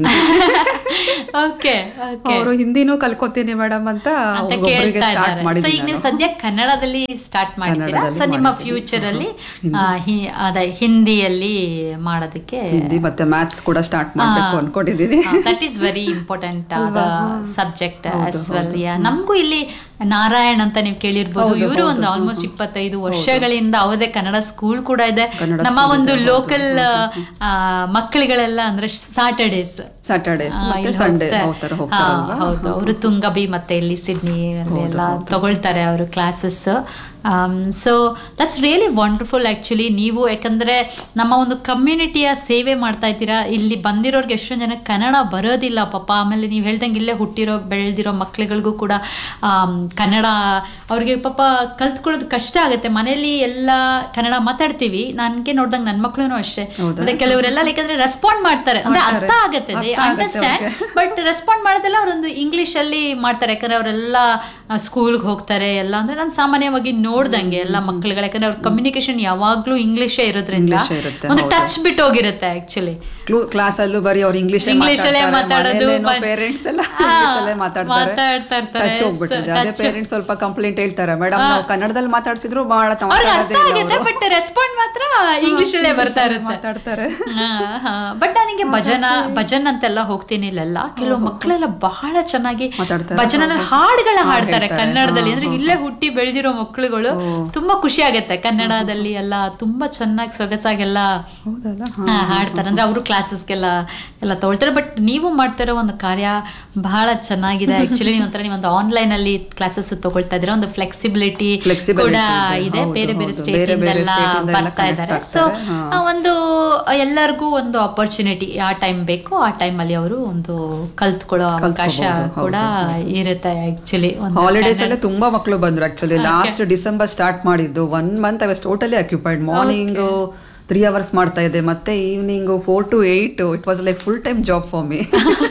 [SPEAKER 1] ಓಕೆ ಓಕೆ
[SPEAKER 2] ಅವರು ಹಿಂದಿನೂ ಕಲ್ಕೊತೀನಿ ಮೇಡಮ್ ಅಂತ
[SPEAKER 1] ಅಂತ
[SPEAKER 2] ಒಬ್ಬೊಬ್ಬರಿಗೆ
[SPEAKER 1] ಕೇಳ್ತಾ
[SPEAKER 2] ಸ್ಟಾರ್ಟ್
[SPEAKER 1] ಇದ್ದಾರೆ ಸೊ
[SPEAKER 2] ಮಾಡಿದ್ದೀನಿ
[SPEAKER 1] ಈಗ ನೀವು
[SPEAKER 2] ನಾನು.
[SPEAKER 1] ಸದ್ಯ ಕನ್ನಡದಲ್ಲಿ ಸ್ಟಾರ್ಟ್ ಮಾಡಿದ್ದೀರಾ
[SPEAKER 2] ಕನ್ನಡದಲ್ಲಿ
[SPEAKER 1] ಸೊ ನಿಮ್ಮ
[SPEAKER 2] ಮಾಡಿದ್ದೀನಿ.
[SPEAKER 1] ಫ್ಯೂಚರ್ ಅಲ್ಲಿ ಆ, ಹಿ- ಅದೇ ಹಿಂದಿಯಲ್ಲಿ ಮಾಡೋದಕ್ಕೆ
[SPEAKER 2] ಹಿಂದಿ ಮತ್ತೆ ಮ್ಯಾಥ್ಸ್ ಕೂಡ ಸ್ಟಾರ್ಟ್ ಮಾಡ್ಬೇಕು ಅನ್ಕೊಂಡಿದ್ದೀನಿ
[SPEAKER 1] ದಟ್ ಈಸ್ ವೆರಿ ಇಂಪಾರ್ಟೆಂಟ್ ಆದ ಸಬ್ಜೆಕ್ಟ್ ಆಸ್ ವೆಲ್ ನಮಗೂ ಇಲ್ಲಿ ನಾರಾಯಣ್ ಅಂತ ನೀವು ಕೇಳಿರ್ಬೋದು ಇವರು ಒಂದು ಆಲ್ಮೋಸ್ಟ್ ಇಪ್ಪತ್ತೈದು ವರ್ಷಗಳಿಂದ ಅವದೇ ಕನ್ನಡ ಸ್ಕೂಲ್ ಕೂಡ ಇದೆ
[SPEAKER 2] ಕನ್ನಡ
[SPEAKER 1] ನಮ್ಮ
[SPEAKER 2] school
[SPEAKER 1] ಒಂದು
[SPEAKER 2] ಇದೆ,
[SPEAKER 1] ಲೋಕಲ್ ಮಕ್ಕಳುಗಳೆಲ್ಲ ಅಂದ್ರೆ ಸಾಟರ್ಡೇಸ್
[SPEAKER 2] ಸ್ಯಾಟರ್ಡೇಸ್ ಮತ್ತೆ ಸಂಡೇ ಹೋಗ್ತಾರೆ ಹೋಗ್ತಾರಲ್ವಾ
[SPEAKER 1] ಹೌದು ಅವರು ತುಂಗಬಿ ಮತ್ತೆ ಇಲ್ಲಿ ಸಿಡ್ನಿ ಎಲ್ಲ ತಗೊಳ್ತಾರೆ ಅವರು classes so that's really wonderful actually ನೀವು ಯಾಕಂದ್ರೆ ನಮ್ಮ ಒಂದು ಕಮ್ಯುನಿಟಿಯ ಸೇವೆ ಮಾಡ್ತಾ ಇದ್ದೀರಾ ಇಲ್ಲಿ ಬಂದಿರೋರ್ಗೆ ಎಷ್ಟೊಂದು ಜನ ಕನ್ನಡ ಬರೋದಿಲ್ಲ ಪಾಪ ಆಮೇಲೆ ನೀವು ಹೇಳ್ದಂಗೆ ಇಲ್ಲೇ ಹುಟ್ಟಿರೋ ಬೆಳೆದಿರೋ ಮಕ್ಳುಗಳಿಗೂ ಕೂಡ ಆಮ್, ಕನ್ನಡ ಅವ್ರಿಗೆ ಪಾಪ ಕಲ್ತ್ಕೊಳ್ಳೋದು ಕಷ್ಟ ಆಗುತ್ತೆ ಮನೇಲಿ ಎಲ್ಲ ಕನ್ನಡ ಮಾತಾಡ್ತೀವಿ ನನಗೆ ನೋಡ್ದಂಗೆ ನನ್ನ ಮಕ್ಳು ಅಷ್ಟೇ ಅದೇ ಕೆಲವರೆಲ್ಲ ಯಾಕಂದ್ರೆ ರೆಸ್ಪಾಂಡ್ ಮಾಡ್ತಾರೆ ಅಂದ್ರೆ ಅರ್ಥ ಆಗುತ್ತೆ
[SPEAKER 2] ಅರ್ಥ ಆಗುತ್ತೆ
[SPEAKER 1] ಅಂಡರ್ಸ್ಟ್ಯಾಂಡ್ ಬಟ್ ರೆಸ್ಪಾಂಡ್ ಮಾಡೋದೆಲ್ಲ ಅವರೊಂದು ಇಂಗ್ಲಿಷ್ ಅಲ್ಲಿ ಮಾಡ್ತಾರೆ ಯಾಕಂದ್ರೆ ಅವರೆಲ್ಲ ಸ್ಕೂಲ್ಗೆ ಹೋಗ್ತಾರೆ ಎಲ್ಲ ಅಂದ್ರೆ ನಾನು ಸಾಮಾನ್ಯವಾಗಿ ನೋಡ್ದಂಗೆ ಎಲ್ಲ ಮಕ್ಳುಗಳು ಯಾಕಂದ್ರೆ ಅವ್ರ ಕಮ್ಯುನಿಕೇಶನ್ ಯಾವಾಗ್ಲೂ ಇಂಗ್ಲಿಷೇ ಇರೋದ್ರಿಂದ
[SPEAKER 2] English ಇರುತ್ತೆ,
[SPEAKER 1] ಒಂದು
[SPEAKER 2] ಹೌದು.
[SPEAKER 1] ಟಚ್ ಬಿಟ್ಟು ಹೋಗಿರುತ್ತೆ ಆಕ್ಚುಲಿ
[SPEAKER 2] ಕ್ಲಾಸ್ ಅಲ್ಲೂ ಬರೀ ಅವ್ರು ಇಂಗ್ಲಿಷ್
[SPEAKER 1] English ಅಲ್ಲೇ ಮಾತಾಡೋದು, ಮನ್-
[SPEAKER 2] ಪೇರೆಂಟ್ಸ್ ಎಲ್ಲ
[SPEAKER 1] ಹಾ,
[SPEAKER 2] ಇಂಗ್ಲಿಷ್ ಅಲ್ಲೇ ಮಾತಾಡ್ತಾರೆ
[SPEAKER 1] ಮಾತಾಡ್ತಾ ಇರ್ತಾರೆ.
[SPEAKER 2] ಟಚ್ ಹೋಗ್ಬಿಟ್ಟಿದೆ
[SPEAKER 1] So,
[SPEAKER 2] ಅದೇ
[SPEAKER 1] touch-
[SPEAKER 2] ಪೇರೆಂಟ್ಸ್ ಸ್ವಲ್ಪ ಕಂಪ್ಲೇಂಟ್ ಹೇಳ್ತಾರೆ ಮೇಡಮ್ ನಾವು ಕನ್ನಡದಲ್ಲಿ ಮಾತಾಡ್ಸಿದ್ರು ಬಹಳ
[SPEAKER 1] ಅವ್ರಿಗೆ ಅರ್ಥ
[SPEAKER 2] ಮಾತಾಡೋದೇ
[SPEAKER 1] ಆಗುತ್ತೆ
[SPEAKER 2] ಇಲ್ಲ
[SPEAKER 1] ಬಟ್ ರೆಸ್ಪಾಂಡ್ ಮಾತ್ರ ಇಂಗ್ಲಿಷ್ ಅಲ್ಲೇ ಬರ್ತಾ ಇರುತ್ತೆ
[SPEAKER 2] ಮಾತಾಡ್ತಾರೆ
[SPEAKER 1] ಬಟ್ ನನಗೆ ಭಜನ ಭಜನ್ ಅಂತೆಲ್ಲ ಹೋಗ್ತೀನಿ ಇಲ್ಲೆಲ್ಲ ಕೆಲವು ಮಕ್ಕಳೆಲ್ಲ ಬಹಳ ಚೆನ್ನಾಗಿ
[SPEAKER 2] ಮಾತಾಡ್ತಾರೆ.
[SPEAKER 1] ಭಜನಲ್ಲಿ ಹಾಡುಗಳ
[SPEAKER 2] ಹಾಡ್
[SPEAKER 1] ಹಾಡ್ತಾರೆ
[SPEAKER 2] ಹೇಳ್ತಾರೆ.
[SPEAKER 1] ಕನ್ನಡದಲ್ಲಿ
[SPEAKER 2] ಹಾ,
[SPEAKER 1] ಅಂದ್ರೆ ಇಲ್ಲೇ ಹುಟ್ಟಿ ಬೆಳೆದಿರೋ ಮಕ್ಕಳುಗಳು ತುಂಬಾ ಖುಷಿ ಆಗುತ್ತೆ ಕನ್ನಡದಲ್ಲಿ ಎಲ್ಲ ತುಂಬಾ ಚೆನ್ನಾಗಿ ಸೊಗಸಾಗೆಲ್ಲ
[SPEAKER 2] ಹೌದಲ್ಲ
[SPEAKER 1] ಹಾ, ಹಾಡ್ತಾರೆ ಅಂದ್ರೆ ಅವರು ಕ್ಲಾಸಸ್ಗೆಲ್ಲ ಎಲ್ಲ ತಗೊಳ್ತಾರೆ ಬಟ್ ನೀವು ಮಾಡ್ತಿರೋ ಒಂದು ಕಾರ್ಯ ಬಹಳ ಚೆನ್ನಾಗಿದೆ ಆಕ್ಚುಲಿ ನೀವು ಒಂಥರ ನೀವು ಒಂದು ಆನ್ಲೈನ್ ಅಲ್ಲಿ ಕ್ಲಾಸಸ್ ತಗೊಳ್ತಾ ಇದ್ರೆ ಒಂದು ಫ್ಲೆಕ್ಸಿಬಿಲಿಟಿ
[SPEAKER 2] Flexibility
[SPEAKER 1] ಕೂಡ
[SPEAKER 2] ಇದೆ.
[SPEAKER 1] ಇದೆ
[SPEAKER 2] ಹೌದು,
[SPEAKER 1] ಬೇರೆ ಬೇರೆ
[SPEAKER 2] ಹೌದು.
[SPEAKER 1] ಸ್ಟೇಟ್
[SPEAKER 2] ಬೇರೆ ಬೇರೆ
[SPEAKER 1] ಇಂದೆಲ್ಲ
[SPEAKER 2] state ಇಂದ ಎಲ್ಲ
[SPEAKER 1] ಬರ್ತಾ
[SPEAKER 2] connect
[SPEAKER 1] ಇದ್ದಾರೆ
[SPEAKER 2] ಆಗ್ತಾರೆ.
[SPEAKER 1] ಸೊ
[SPEAKER 2] ಹಾ.
[SPEAKER 1] ಒಂದು ಎಲ್ಲರಿಗೂ ಒಂದು ಅಪರ್ಚುನಿಟಿ ಯಾವ ಟೈಮ್ ಬೇಕು ಆ ಟೈಮ್ ಅಲ್ಲಿ ಅವರು ಒಂದು ಕಲ್ತ್ಕೊಳ್ಳೋ ಅವಕಾಶ
[SPEAKER 2] ಕಲ್ತ್ಕೊಬೋದು,
[SPEAKER 1] ಕೂಡ ಇರುತ್ತೆ ಆಕ್ಚುಲಿ
[SPEAKER 2] ಹಾಲಿಡೇಸ್ ಅಲ್ಲೇ ತುಂಬಾ ಮಕ್ಕಳು ಬಂದ್ರು ಆಕ್ಚುಲಿ ಲಾಸ್ಟ್ ಡಿಸೆಂಬರ್ ಸ್ಟಾರ್ಟ್ ಮಾಡಿದ್ದು one month I was totally occupied morning three hours ಮಾಡ್ತಾ ಇದ್ದೆ ಮತ್ತೆ evening four to eight it was like full time job for me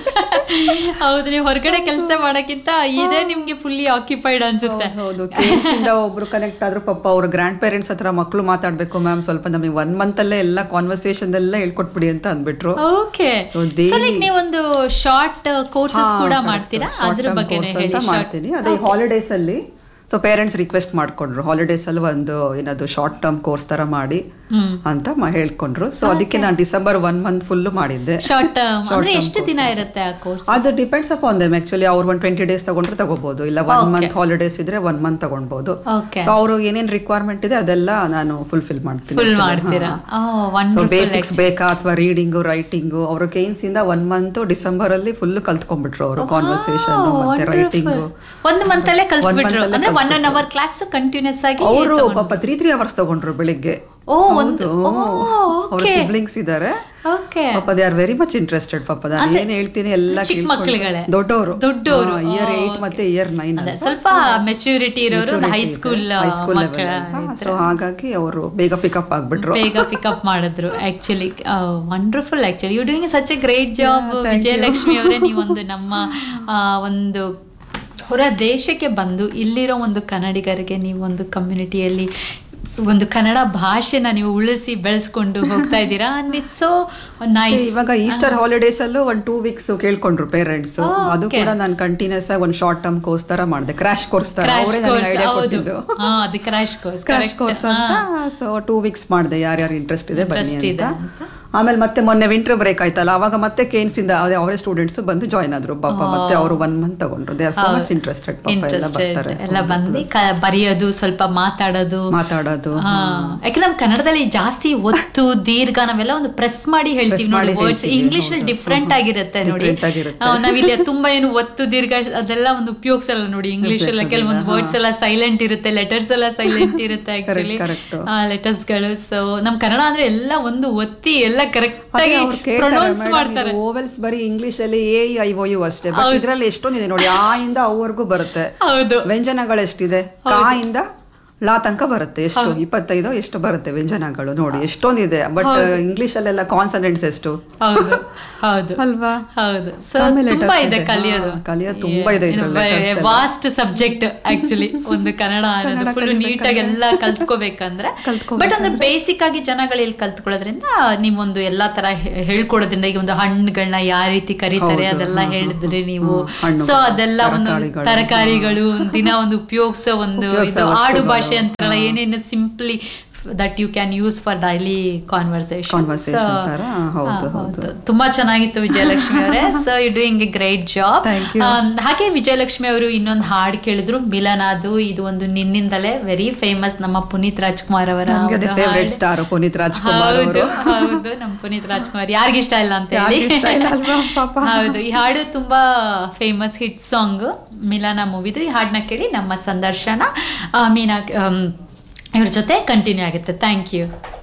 [SPEAKER 1] ಹೌದು ನೀವು ಹೊರಗಡೆ ಕೆಲಸ ಮಾಡಕ್ಕಿಂತ ಇದೇ ನಿಮ್ಗೆ ಫುಲ್ಲಿ ಆಕ್ಯುಪೈಡ್ ಅನ್ಸುತ್ತೆ
[SPEAKER 2] ಹೌದು ಕೇಸ್ ಇಂದ ಒಬ್ರು ಕನೆಕ್ಟ್ ಆದ್ರು ಪಾಪ ಅವ್ರ ಗ್ರ್ಯಾಂಡ್ ಪೇರೆಂಟ್ಸ್ ಹತ್ರ ಮಕ್ಕಳು ಮಾತಾಡ್ಬೇಕು ಮ್ಯಾಮ್ ಸ್ವಲ್ಪ ನಮಗೆ ಒನ್ ಮಂತ್ ಅಲ್ಲೇ ಎಲ್ಲ ಕಾನ್ವರ್ಸೇಷನ್ ಎಲ್ಲ ಹೇಳ್ಕೊಟ್ಬಿಡಿ ಅಂತ ಅಂದ್ಬಿಟ್ರು
[SPEAKER 1] okay
[SPEAKER 2] So,
[SPEAKER 1] so
[SPEAKER 2] daily-
[SPEAKER 1] like ನೀವೊಂದು ಶಾರ್ಟ್ ಕೋರ್ಸಸ್
[SPEAKER 2] ಹಾ,
[SPEAKER 1] ಕೂಡ
[SPEAKER 2] correct.
[SPEAKER 1] ಮಾಡ್ತೀರಾ
[SPEAKER 2] Short
[SPEAKER 1] ಅದ್ರ
[SPEAKER 2] term
[SPEAKER 1] ಬಗ್ಗೆ
[SPEAKER 2] course
[SPEAKER 1] ಹೇಳಿ
[SPEAKER 2] ಅಂತ
[SPEAKER 1] short-
[SPEAKER 2] ಮಾಡ್ತೀನಿ ಅದೇ ಹಾಲಿಡೇಸ್ ಅಲ್ಲಿ ಸೊ ಪೇರೆಂಟ್ಸ್ ರಿಕ್ವೆಸ್ಟ್ ಮಾಡ್ಕೊಂಡ್ರು ಹಾಲಿಡೇಸ್ ಅಲ್ಲಿ ಒಂದು ಏನದು ಶಾರ್ಟ್ ಟರ್ಮ್ ಕೋರ್ಸ್ ತರ ಮಾಡಿ
[SPEAKER 1] ಹ್ಮ್
[SPEAKER 2] ಅಂತ ಮ- ಹೇಳ್ಕೊಂಡ್ರು ಸೊ ಅದಕ್ಕೆ ನಾನು ಡಿಸೆಂಬರ್ ಒನ್ ಮಂತ್ ಫುಲ್ ಮಾಡಿದ್ದೆ
[SPEAKER 1] ಶಾರ್ಟ್ ಟರ್ಮ್
[SPEAKER 2] Short
[SPEAKER 1] ಅಂದ್ರೆ
[SPEAKER 2] term
[SPEAKER 1] ಎಷ್ಟು ದಿನ ಇರುತ್ತೆ ಆ ಕೋರ್ಸ್
[SPEAKER 2] ಅದು ಡಿಪೆಂಡ್ಸ್ ಅಪಾನ್ ದೆಮ್ ಆಕ್ಚುಲಿ ಅವ್ರು ಒಂದು ಟ್ವೆಂಟಿ ಡೇಸ್ ತಗೊಂಡ್ರೆ ತಗೋಬಹುದು ಇಲ್ಲ ಒನ್
[SPEAKER 1] Okay.
[SPEAKER 2] ಮಂತ್ ಹಾಲಿಡೇಸ್ ಇದ್ರೆ ಒನ್ ಮಂತ್ ತಗೊಳ್ಬಹುದು
[SPEAKER 1] ಓಕೆ
[SPEAKER 2] ಸೊ ಅವರು ಏನೇನ್ ರಿಕ್ವೈರ್ಮೆಂಟ್ ಇದೆ ಅದೆಲ್ಲ ನಾನು ಫುಲ್ಫಿಲ್ ಮಾಡ್ತೀನಿ
[SPEAKER 1] ಫುಲ್
[SPEAKER 2] actually.
[SPEAKER 1] ಮಾಡ್ತೀರಾ
[SPEAKER 2] ಹಾ. ಸೊ
[SPEAKER 1] ವಂಡರ್ಫುಲ್
[SPEAKER 2] ಬೇಸಿಕ್ಸ್ ಬೇಕಾ ಅಥವಾ ರೀಡಿಂಗು ರೈಟಿಂಗು ಅವ್ರ ಕೇನ್ಸ್ ಇಂದ ಒನ್ ಮಂತ್ ಡಿಸೆಂಬರ್ ಅಲ್ಲಿ ಫುಲ್ ಕಲ್ತ್ಕೊಂಡ್ಬಿಟ್ರು ಅವರು ಕಾನ್ವರ್ಸೇಷನ್ ಮತ್ತೆ ರೈಟಿಂಗು
[SPEAKER 1] ಒಂದು ಮಂತ್ ಅಲ್ಲೇ ಕಲ್ತ್ಬಿಟ್ರು
[SPEAKER 2] month ಅಲ್ಲೇ
[SPEAKER 1] ಅಂದ್ರೆ one one hour class continues ಆಗಿ
[SPEAKER 2] ಅವರು ಪಾಪ ತ್ರೀ ತ್ರೀ ಅವರ್ಸ್ ತಗೊಂಡ್ರು ಬೆಳಿಗ್ಗೆ
[SPEAKER 1] ಓ, ಒಂದು- ಓ,
[SPEAKER 2] ಅವ್ರ
[SPEAKER 1] okay.
[SPEAKER 2] ಸಿಬ್ಲಿಂಗ್ಸ್ ಇದ್ದಾರೆ
[SPEAKER 1] ಓಕೆ
[SPEAKER 2] ಪಾಪ they are very much interested ಪಾಪ ನಾನು ಏನ್ ಹೇಳ್ತೀನಿ ಎಲ್ಲ
[SPEAKER 1] ಚಿಕ್ಕ ಮಕ್ಳುಗಳೇ?
[SPEAKER 2] ದೊಡ್ಡವರು
[SPEAKER 1] ದೊಡ್ಡೋರು.
[SPEAKER 2] ಇಯರ್
[SPEAKER 1] ಓ,
[SPEAKER 2] ಏಟ್ ಮತ್ತೆ ಇಯರ್ ನೈನ್
[SPEAKER 1] ಅದೇ ಸ್ವಲ್ಪ ಮೆಚುರಿಟಿ ಇರೋರು ಹೈಸ್ಕೂಲ್ ಮಕ್ಕಳ
[SPEAKER 2] ಸೊ ಹಾಗಾಗಿ ಅವರು ಬೇಗ ಪಿಕಪ್ ಆಗ್ಬಿಟ್ರು
[SPEAKER 1] ಬೇಗ ಪಿಕಪ್ ಮಾಡಿದ್ರು actually wonderful actually you doing such a great job
[SPEAKER 2] Yeah, thank you.
[SPEAKER 1] Vijayalakshmi ಅವರೇ ನೀವೊಂದು ನಮ್ಮ ಆ, ಒಂದು ಹೊರ ದೇಶಕ್ಕೆ ಬಂದು ಇಲ್ಲಿರೋ ಒಂದು ಕನ್ನಡಿಗರಿಗೆ ನೀವು ಒಂದು ಕಮ್ಯುನಿಟಿಯಲ್ಲಿ ಒಂದು ಕನ್ನಡ ಭಾಷೆನ ನೀವು ಉಳಿಸಿ ಬೆಳೆಸ್ಕೊಂಡು ಹೋಗ್ತಾ ಇದ್ದೀರಾ ಅಂಡ್ ಇಟ್ಸ್ ಸೋ ನೈಸ್
[SPEAKER 2] ಇವಾಗ ಈಸ್ಟರ್ ಹಾಲಿಡೇಸ್ ಅಲ್ಲೂ ಒಂದ್ ಟೂ ವೀಕ್ಸ್ ಕೇಳ್ಕೊಂಡ್ರು ಪೇರೆಂಟ್ಸ್
[SPEAKER 1] Oh,
[SPEAKER 2] ಅದು
[SPEAKER 1] okay.
[SPEAKER 2] ಕೂಡ ನಾನು ಕಂಟಿನ್ಯೂಸ್ ಆಗಿ ಒಂದ್ ಶಾರ್ಟ್ ಟರ್ಮ್ ಕೋರ್ಸ್ ತರ ಮಾಡಿದೆ ಕ್ರಾಶ್ ಕೋರ್ಸ್ ತರ
[SPEAKER 1] ಕ್ರಾಶ್
[SPEAKER 2] ಅವರೇ
[SPEAKER 1] ಕೋರ್ಸ್
[SPEAKER 2] ಐಡಿಯಾ
[SPEAKER 1] ಹೌದು
[SPEAKER 2] ಕೊಟ್ಟಿದ್ದು
[SPEAKER 1] ಹಾ ಅದು ಕ್ರಾಶ್ ಕೋರ್ಸ್
[SPEAKER 2] ಕ್ರಾಶ್ ಕೋರ್ಸ್ ಅಂತ ಸೊ ಟೂ ವೀಕ್ಸ್ ಮಾಡಿದೆ ಯಾರ್ಯಾರು ಇಂಟ್ರೆಸ್ಟ್ ಇದೆ ಬನ್ನಿ
[SPEAKER 1] Interest ಇದೆ
[SPEAKER 2] ಅಂತ ಆಮೇಲೆ ಮತ್ತೆ ಮೊನ್ನೆ ವಿಂಟರ್ ಬ್ರೇಕ್ ಆಯ್ತಲ್ಲ ಅವಾಗ ಮತ್ತೆ ಕೇನ್ಸ್ ಇಂದ ಅದೇ ಅವರೇ ಸ್ಟೂಡೆಂಟ್ಸ್ ಬಂದು ಜಾಯ್ನ್ ಆದ್ರು ಪಾಪ ಮತ್ತೆ ಅವರು ಒನ್ ಮಂತ್ ತಗೊಂಡ್ರು they are so much interested ಪಾಪ ಎಲ್ಲ
[SPEAKER 1] ಇಂಟ್ರೆಸ್ಟೆಡ್
[SPEAKER 2] ಬರ್ತಾರೆ
[SPEAKER 1] ಎಲ್ಲ ಬಂದು ಕ- ಬರೆಯೋದು ಸ್ವಲ್ಪ ಮಾತಾಡೋದು
[SPEAKER 2] ಮಾತಾಡೋದು
[SPEAKER 1] ಹಾ. ಯಾಕಂದ್ರೆ ನಮ್ ಕನ್ನಡದಲ್ಲಿ ಜಾಸ್ತಿ ಒತ್ತು ದೀರ್ಘ ನಾವೆಲ್ಲ ಒಂದು ಪ್ರೆಸ್ ಮಾಡಿ ಹೇಳ್ತೀವಿ
[SPEAKER 2] Press
[SPEAKER 1] ನೋಡಿ
[SPEAKER 2] ಮಾಡಿ
[SPEAKER 1] ವರ್ಡ್ಸ್
[SPEAKER 2] ಹೇಳ್ತೀವಿ,
[SPEAKER 1] ಇಂಗ್ಲಿಷ್ ನಲ್ಲಿ
[SPEAKER 2] ಹೌದು.
[SPEAKER 1] ಡಿಫ್ರೆಂಟ್ ಆಗಿರುತ್ತೆ ನೋಡಿ
[SPEAKER 2] Different ಆಗಿರುತ್ತೆ.
[SPEAKER 1] ಆ, ನಾವಿಲ್ಲಿ ತುಂಬಾ ಏನು ಒತ್ತು ದೀರ್ಘ ಅದೆಲ್ಲ ಒಂದು ಉಪಯೋಗಿಸಲ್ಲ ನೋಡಿ ಇಂಗ್ಲಿಷ್ ಎಲ್ಲ
[SPEAKER 2] ಉಪಯೋಗ್ಸೋದಿಲ್ಲ,
[SPEAKER 1] ಕೆಲವೊಂದು
[SPEAKER 2] ಹಾ.
[SPEAKER 1] ವರ್ಡ್ಸ್ ಎಲ್ಲ ಸೈಲೆಂಟ್ ಇರುತ್ತೆ ಲೆಟರ್ಸ್ ಎಲ್ಲ ಸೈಲೆಂಟ್ ಇರುತ್ತೆ ಆಕ್ಚುಲಿ
[SPEAKER 2] correct.
[SPEAKER 1] ಲೆಟರ್ಸ್ ಗಳು ಸೊ ನಮ್ ಕನ್ನಡ ಅಂದ್ರೆ ಎಲ್ಲ ಒಂದು ಒತ್ತಿ ಎಲ್ಲ ಕರೆಕ್ಟ್
[SPEAKER 2] ಅದೇ
[SPEAKER 1] ಆಗಿ
[SPEAKER 2] ಅವ್ರು ಕೇಳ್ತಾರೆ
[SPEAKER 1] ಪ್ರೊನೌನ್ಸ್ ಮಾಡ್ತಾರೆ
[SPEAKER 2] ಓವೆಲ್ಸ್ ಬರೀ ಇಂಗ್ಲಿಷ್ ಅಲ್ಲಿ ಎ ಐ ಓ ಯು ಅಷ್ಟೇ ಬಟ್ ಇದ್ರಲ್ಲಿ ಎಷ್ಟೊಂದಿದೆ ನೋಡಿ ಆ ಇಂದ ಅವ್ವರೆಗೂ ಬರುತ್ತೆ
[SPEAKER 1] ಹೌದು
[SPEAKER 2] ವ್ಯಂಜನಗಳು ಎಷ್ಟಿದೆ ಕಾ ಇಂದ ಲಾ ತನಕ ಬರುತ್ತೆ ಎಷ್ಟು ಇಪ್ಪತ್ತೈದು ಎಷ್ಟು ಬರುತ್ತೆ ವ್ಯಂಜನಗಳು ನೋಡಿ ಎಷ್ಟೊಂದಿದೆ ಬಟ್ ಇಂಗ್ಲಿಷ್ ಅಲ್ಲೆಲ್ಲ ಕಾನ್ಸನೆಂಟ್ಸ್ ಎಷ್ಟು
[SPEAKER 1] ಹೌದು ಹೌದು
[SPEAKER 2] ಅಲ್ವಾ
[SPEAKER 1] ಹೌದು ಸೊ
[SPEAKER 2] ಆಮೇಲೆ
[SPEAKER 1] ತುಂಬಾ
[SPEAKER 2] letters
[SPEAKER 1] ಇದೆ
[SPEAKER 2] ಇದೆ.
[SPEAKER 1] ಕಲಿಯೋದು
[SPEAKER 2] ಹಾ, ಕಲಿಯೋದು ತುಂಬಾ ಇದೆ ಇದ್ರಲ್ಲಿ letters ಎಲ್ಲ.
[SPEAKER 1] ವಾಸ್ಟ್ ಸಬ್ಜೆಕ್ಟ್ ಆಕ್ಚುಲಿ ಒಂದು ಕನ್ನಡ ಅನ್ನೋದು
[SPEAKER 2] ಕನ್ನಡ
[SPEAKER 1] ಫುಲ್
[SPEAKER 2] ಕಲಿಬೇಕಂದ್ರೆ.
[SPEAKER 1] ನೀಟಾಗಿ ಎಲ್ಲ ಕಲ್ತ್ಕೋಬೇಕಂದ್ರೆ
[SPEAKER 2] ಕಲ್ತ್ಕೋಬೇಕಂದ್ರೆ.
[SPEAKER 1] ಬಟ್ ಅಂದ್ರೆ ಬೇಸಿಕ್ ಆಗಿ ಜನಗಳು ಇಲ್ಲಿ ಕಲ್ತ್ಕೊಳ್ಳೋದ್ರಿಂದ ನೀವೊಂದು ಎಲ್ಲಾ ತರ ಹೇ- ಹೇಳ್ಕೊಡೋದ್ರಿಂದ ಈಗ ಒಂದು ಹಣ್ಣುಗಳನ್ನ ಯಾವ ರೀತಿ ಕರೀತಾರೆ
[SPEAKER 2] ಹೌದು,
[SPEAKER 1] ಅದೆಲ್ಲ
[SPEAKER 2] ಹಾ, ಹಾ,
[SPEAKER 1] ಹೇಳಿದ್ರಿ ನೀವು
[SPEAKER 2] ಹ್ಮ್, ಹಣ್ಣುಗಳು,
[SPEAKER 1] ಸೊ ಅದೆಲ್ಲ ಒಂದು
[SPEAKER 2] ತರಕಾರಿಗಳು,
[SPEAKER 1] ತರಕಾರಿಗಳು ಒಂದ್ ದಿನ ಒಂದು ಉಪಯೋಗಿಸೋ ಒಂದು
[SPEAKER 2] ಉಪಯೋಗಿಸೋ
[SPEAKER 1] ಇದು ಆಡು
[SPEAKER 2] ವಸ್ತುಗಳು,
[SPEAKER 1] ಭಾಷೆ ಅಂತಾರಲ್ಲ ಏನೇನು simply that you can use for daily conversation
[SPEAKER 2] Conversation ತರ, ಹೌದು, ಹೌದು.
[SPEAKER 1] ತುಂಬಾ ಚೆನ್ನಾಗಿತ್ತು ವಿಜಯಲಕ್ಷ್ಮಿ ಅವರೇ so you doing a great job
[SPEAKER 2] Thank you.
[SPEAKER 1] ಹಾಗೆ ವಿಜಯಲಕ್ಷ್ಮಿ ಅವರು ಇನ್ನೊಂದು ಹಾಡು ಕೇಳಿದ್ರು ಮಿಲನಾದು ಇದು ಒಂದು ನಿನ್ನಿಂದಲೇ ವೆರಿ ಫೇಮಸ್ ನಮ್ಮ ಪುನೀತ್ ರಾಜ್ಕುಮಾರ್ ಅವರ
[SPEAKER 2] ನಮ್ಗೆ ಅದೇ
[SPEAKER 1] ಒಂದು
[SPEAKER 2] ಫೇವ್ರೆಟ್
[SPEAKER 1] ಹಾಡು.
[SPEAKER 2] ಸ್ಟಾರ್ ಪುನೀತ್ ರಾಜ್ಕುಮಾರ್
[SPEAKER 1] ಹೌದು
[SPEAKER 2] ಅವರು
[SPEAKER 1] ಹೌದು ನಮ್ಮ ಪುನೀತ್ ರಾಜ್ಕುಮಾರ್ ಯಾರಿಗಿಷ್ಟ ಇಲ್ಲ ಅಂತ ಹೇಳಿ
[SPEAKER 2] ಯಾರಿಗ್ ಇಷ್ಟ ಇಲ್ಲ ಅಲ್ವಾ ಪಾಪ?
[SPEAKER 1] ಹೌದು ಈ ಹಾಡು ತುಂಬಾ ಫೇಮಸ್ ಹಿಟ್ ಸಾಂಗ್ ಮಿಲಾನ ಮೂವಿದು ಈ ಹಾಡನ್ನ ಕೇಳಿ ನಮ್ಮ ಸಂದರ್ಶನ ಆ, ಮೀನಾ ಆಮ್, ಇವ್ರ ಜೊತೆ ಕಂಟಿನ್ಯೂ ಆಗುತ್ತೆ ಥ್ಯಾಂಕ್ ಯು